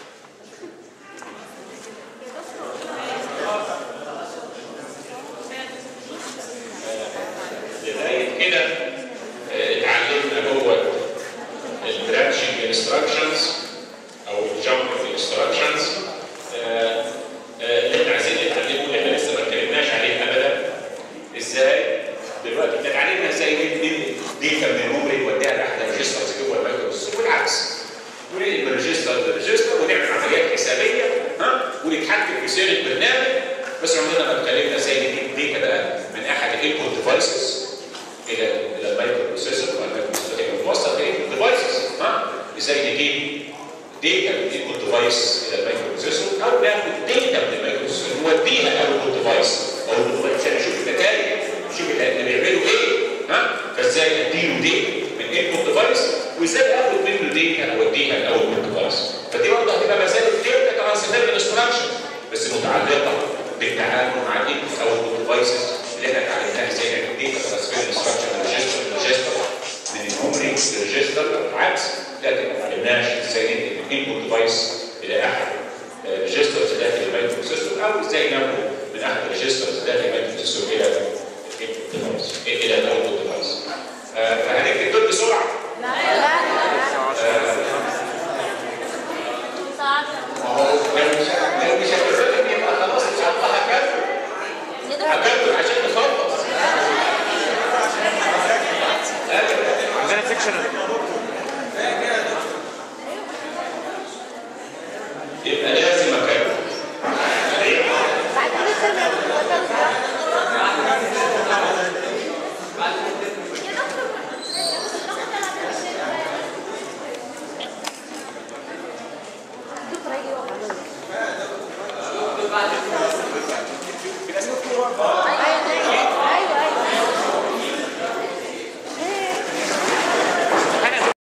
S1: لغايه كده آه، اتعلمنا هو البرانشنج انستراكشنز او الجامب انستراكشنز اللي احنا عايزين نتعلمه اللي احنا لسه ما اتكلمناش عليه ابدا ازاي دلوقتي احنا اتعلمنا ازاي ندي ديتا من الميموري نوديها لاحد الريجسترز جوه المايكروسوفت والعكس وننقل من ريجستر لريجستر ونعمل عمليات حسابيه ها ونتحكم في سير البرنامج بس عمرنا ما اتكلمنا ازاي نجيب ديتا بقى من احد الانبوت ديفايسز الى الى المايكرو بروسيسور والمايكرو بروسيسور هيبقى موصل بالانبوت ديفايسز ها ازاي نجيب داتا من الانبوت ديفايس الى المايكرو بروسيسور او ناخد داتا من المايكرو بروسيسور نوديها الاوتبوت ديفايس او الديفايس عشان اشوف النتائج اشوف اللي بيعملوا ايه ها فازاي اديله داتا من انبوت ديفايس وازاي اخد منه داتا اوديها الاوتبوت ديفايس فدي برضه هتبقى مساله داتا ترانسفير انستراكشن بس متعلقه بالتعامل مع الانبوت اوتبوت ديفايسز اللي احنا اتعلمناها ازاي نعمل داتا ترانسفير انستراكشن من ريجستر لريجستر من الميموري للريجستر العكس لكن ما اتعلمناش ازاي ننقل من انبوت ديفايس الى احد ريجسترز داخل المايكرو بروسيسور او ازاي ناخده من احد الريجسترز داخل المايكرو بروسيسور الى الانبوت ديفايس الى الاوتبوت ديفايس فهنكتب دول بسرعه
S2: لا لا ساعات
S1: ما هو لو مش لو مش هتفرق يبقى خلاص ان شاء الله هكمل
S2: نضرب
S1: هكمل عشان نخلص
S3: عندنا سكشن
S1: يبقى لازم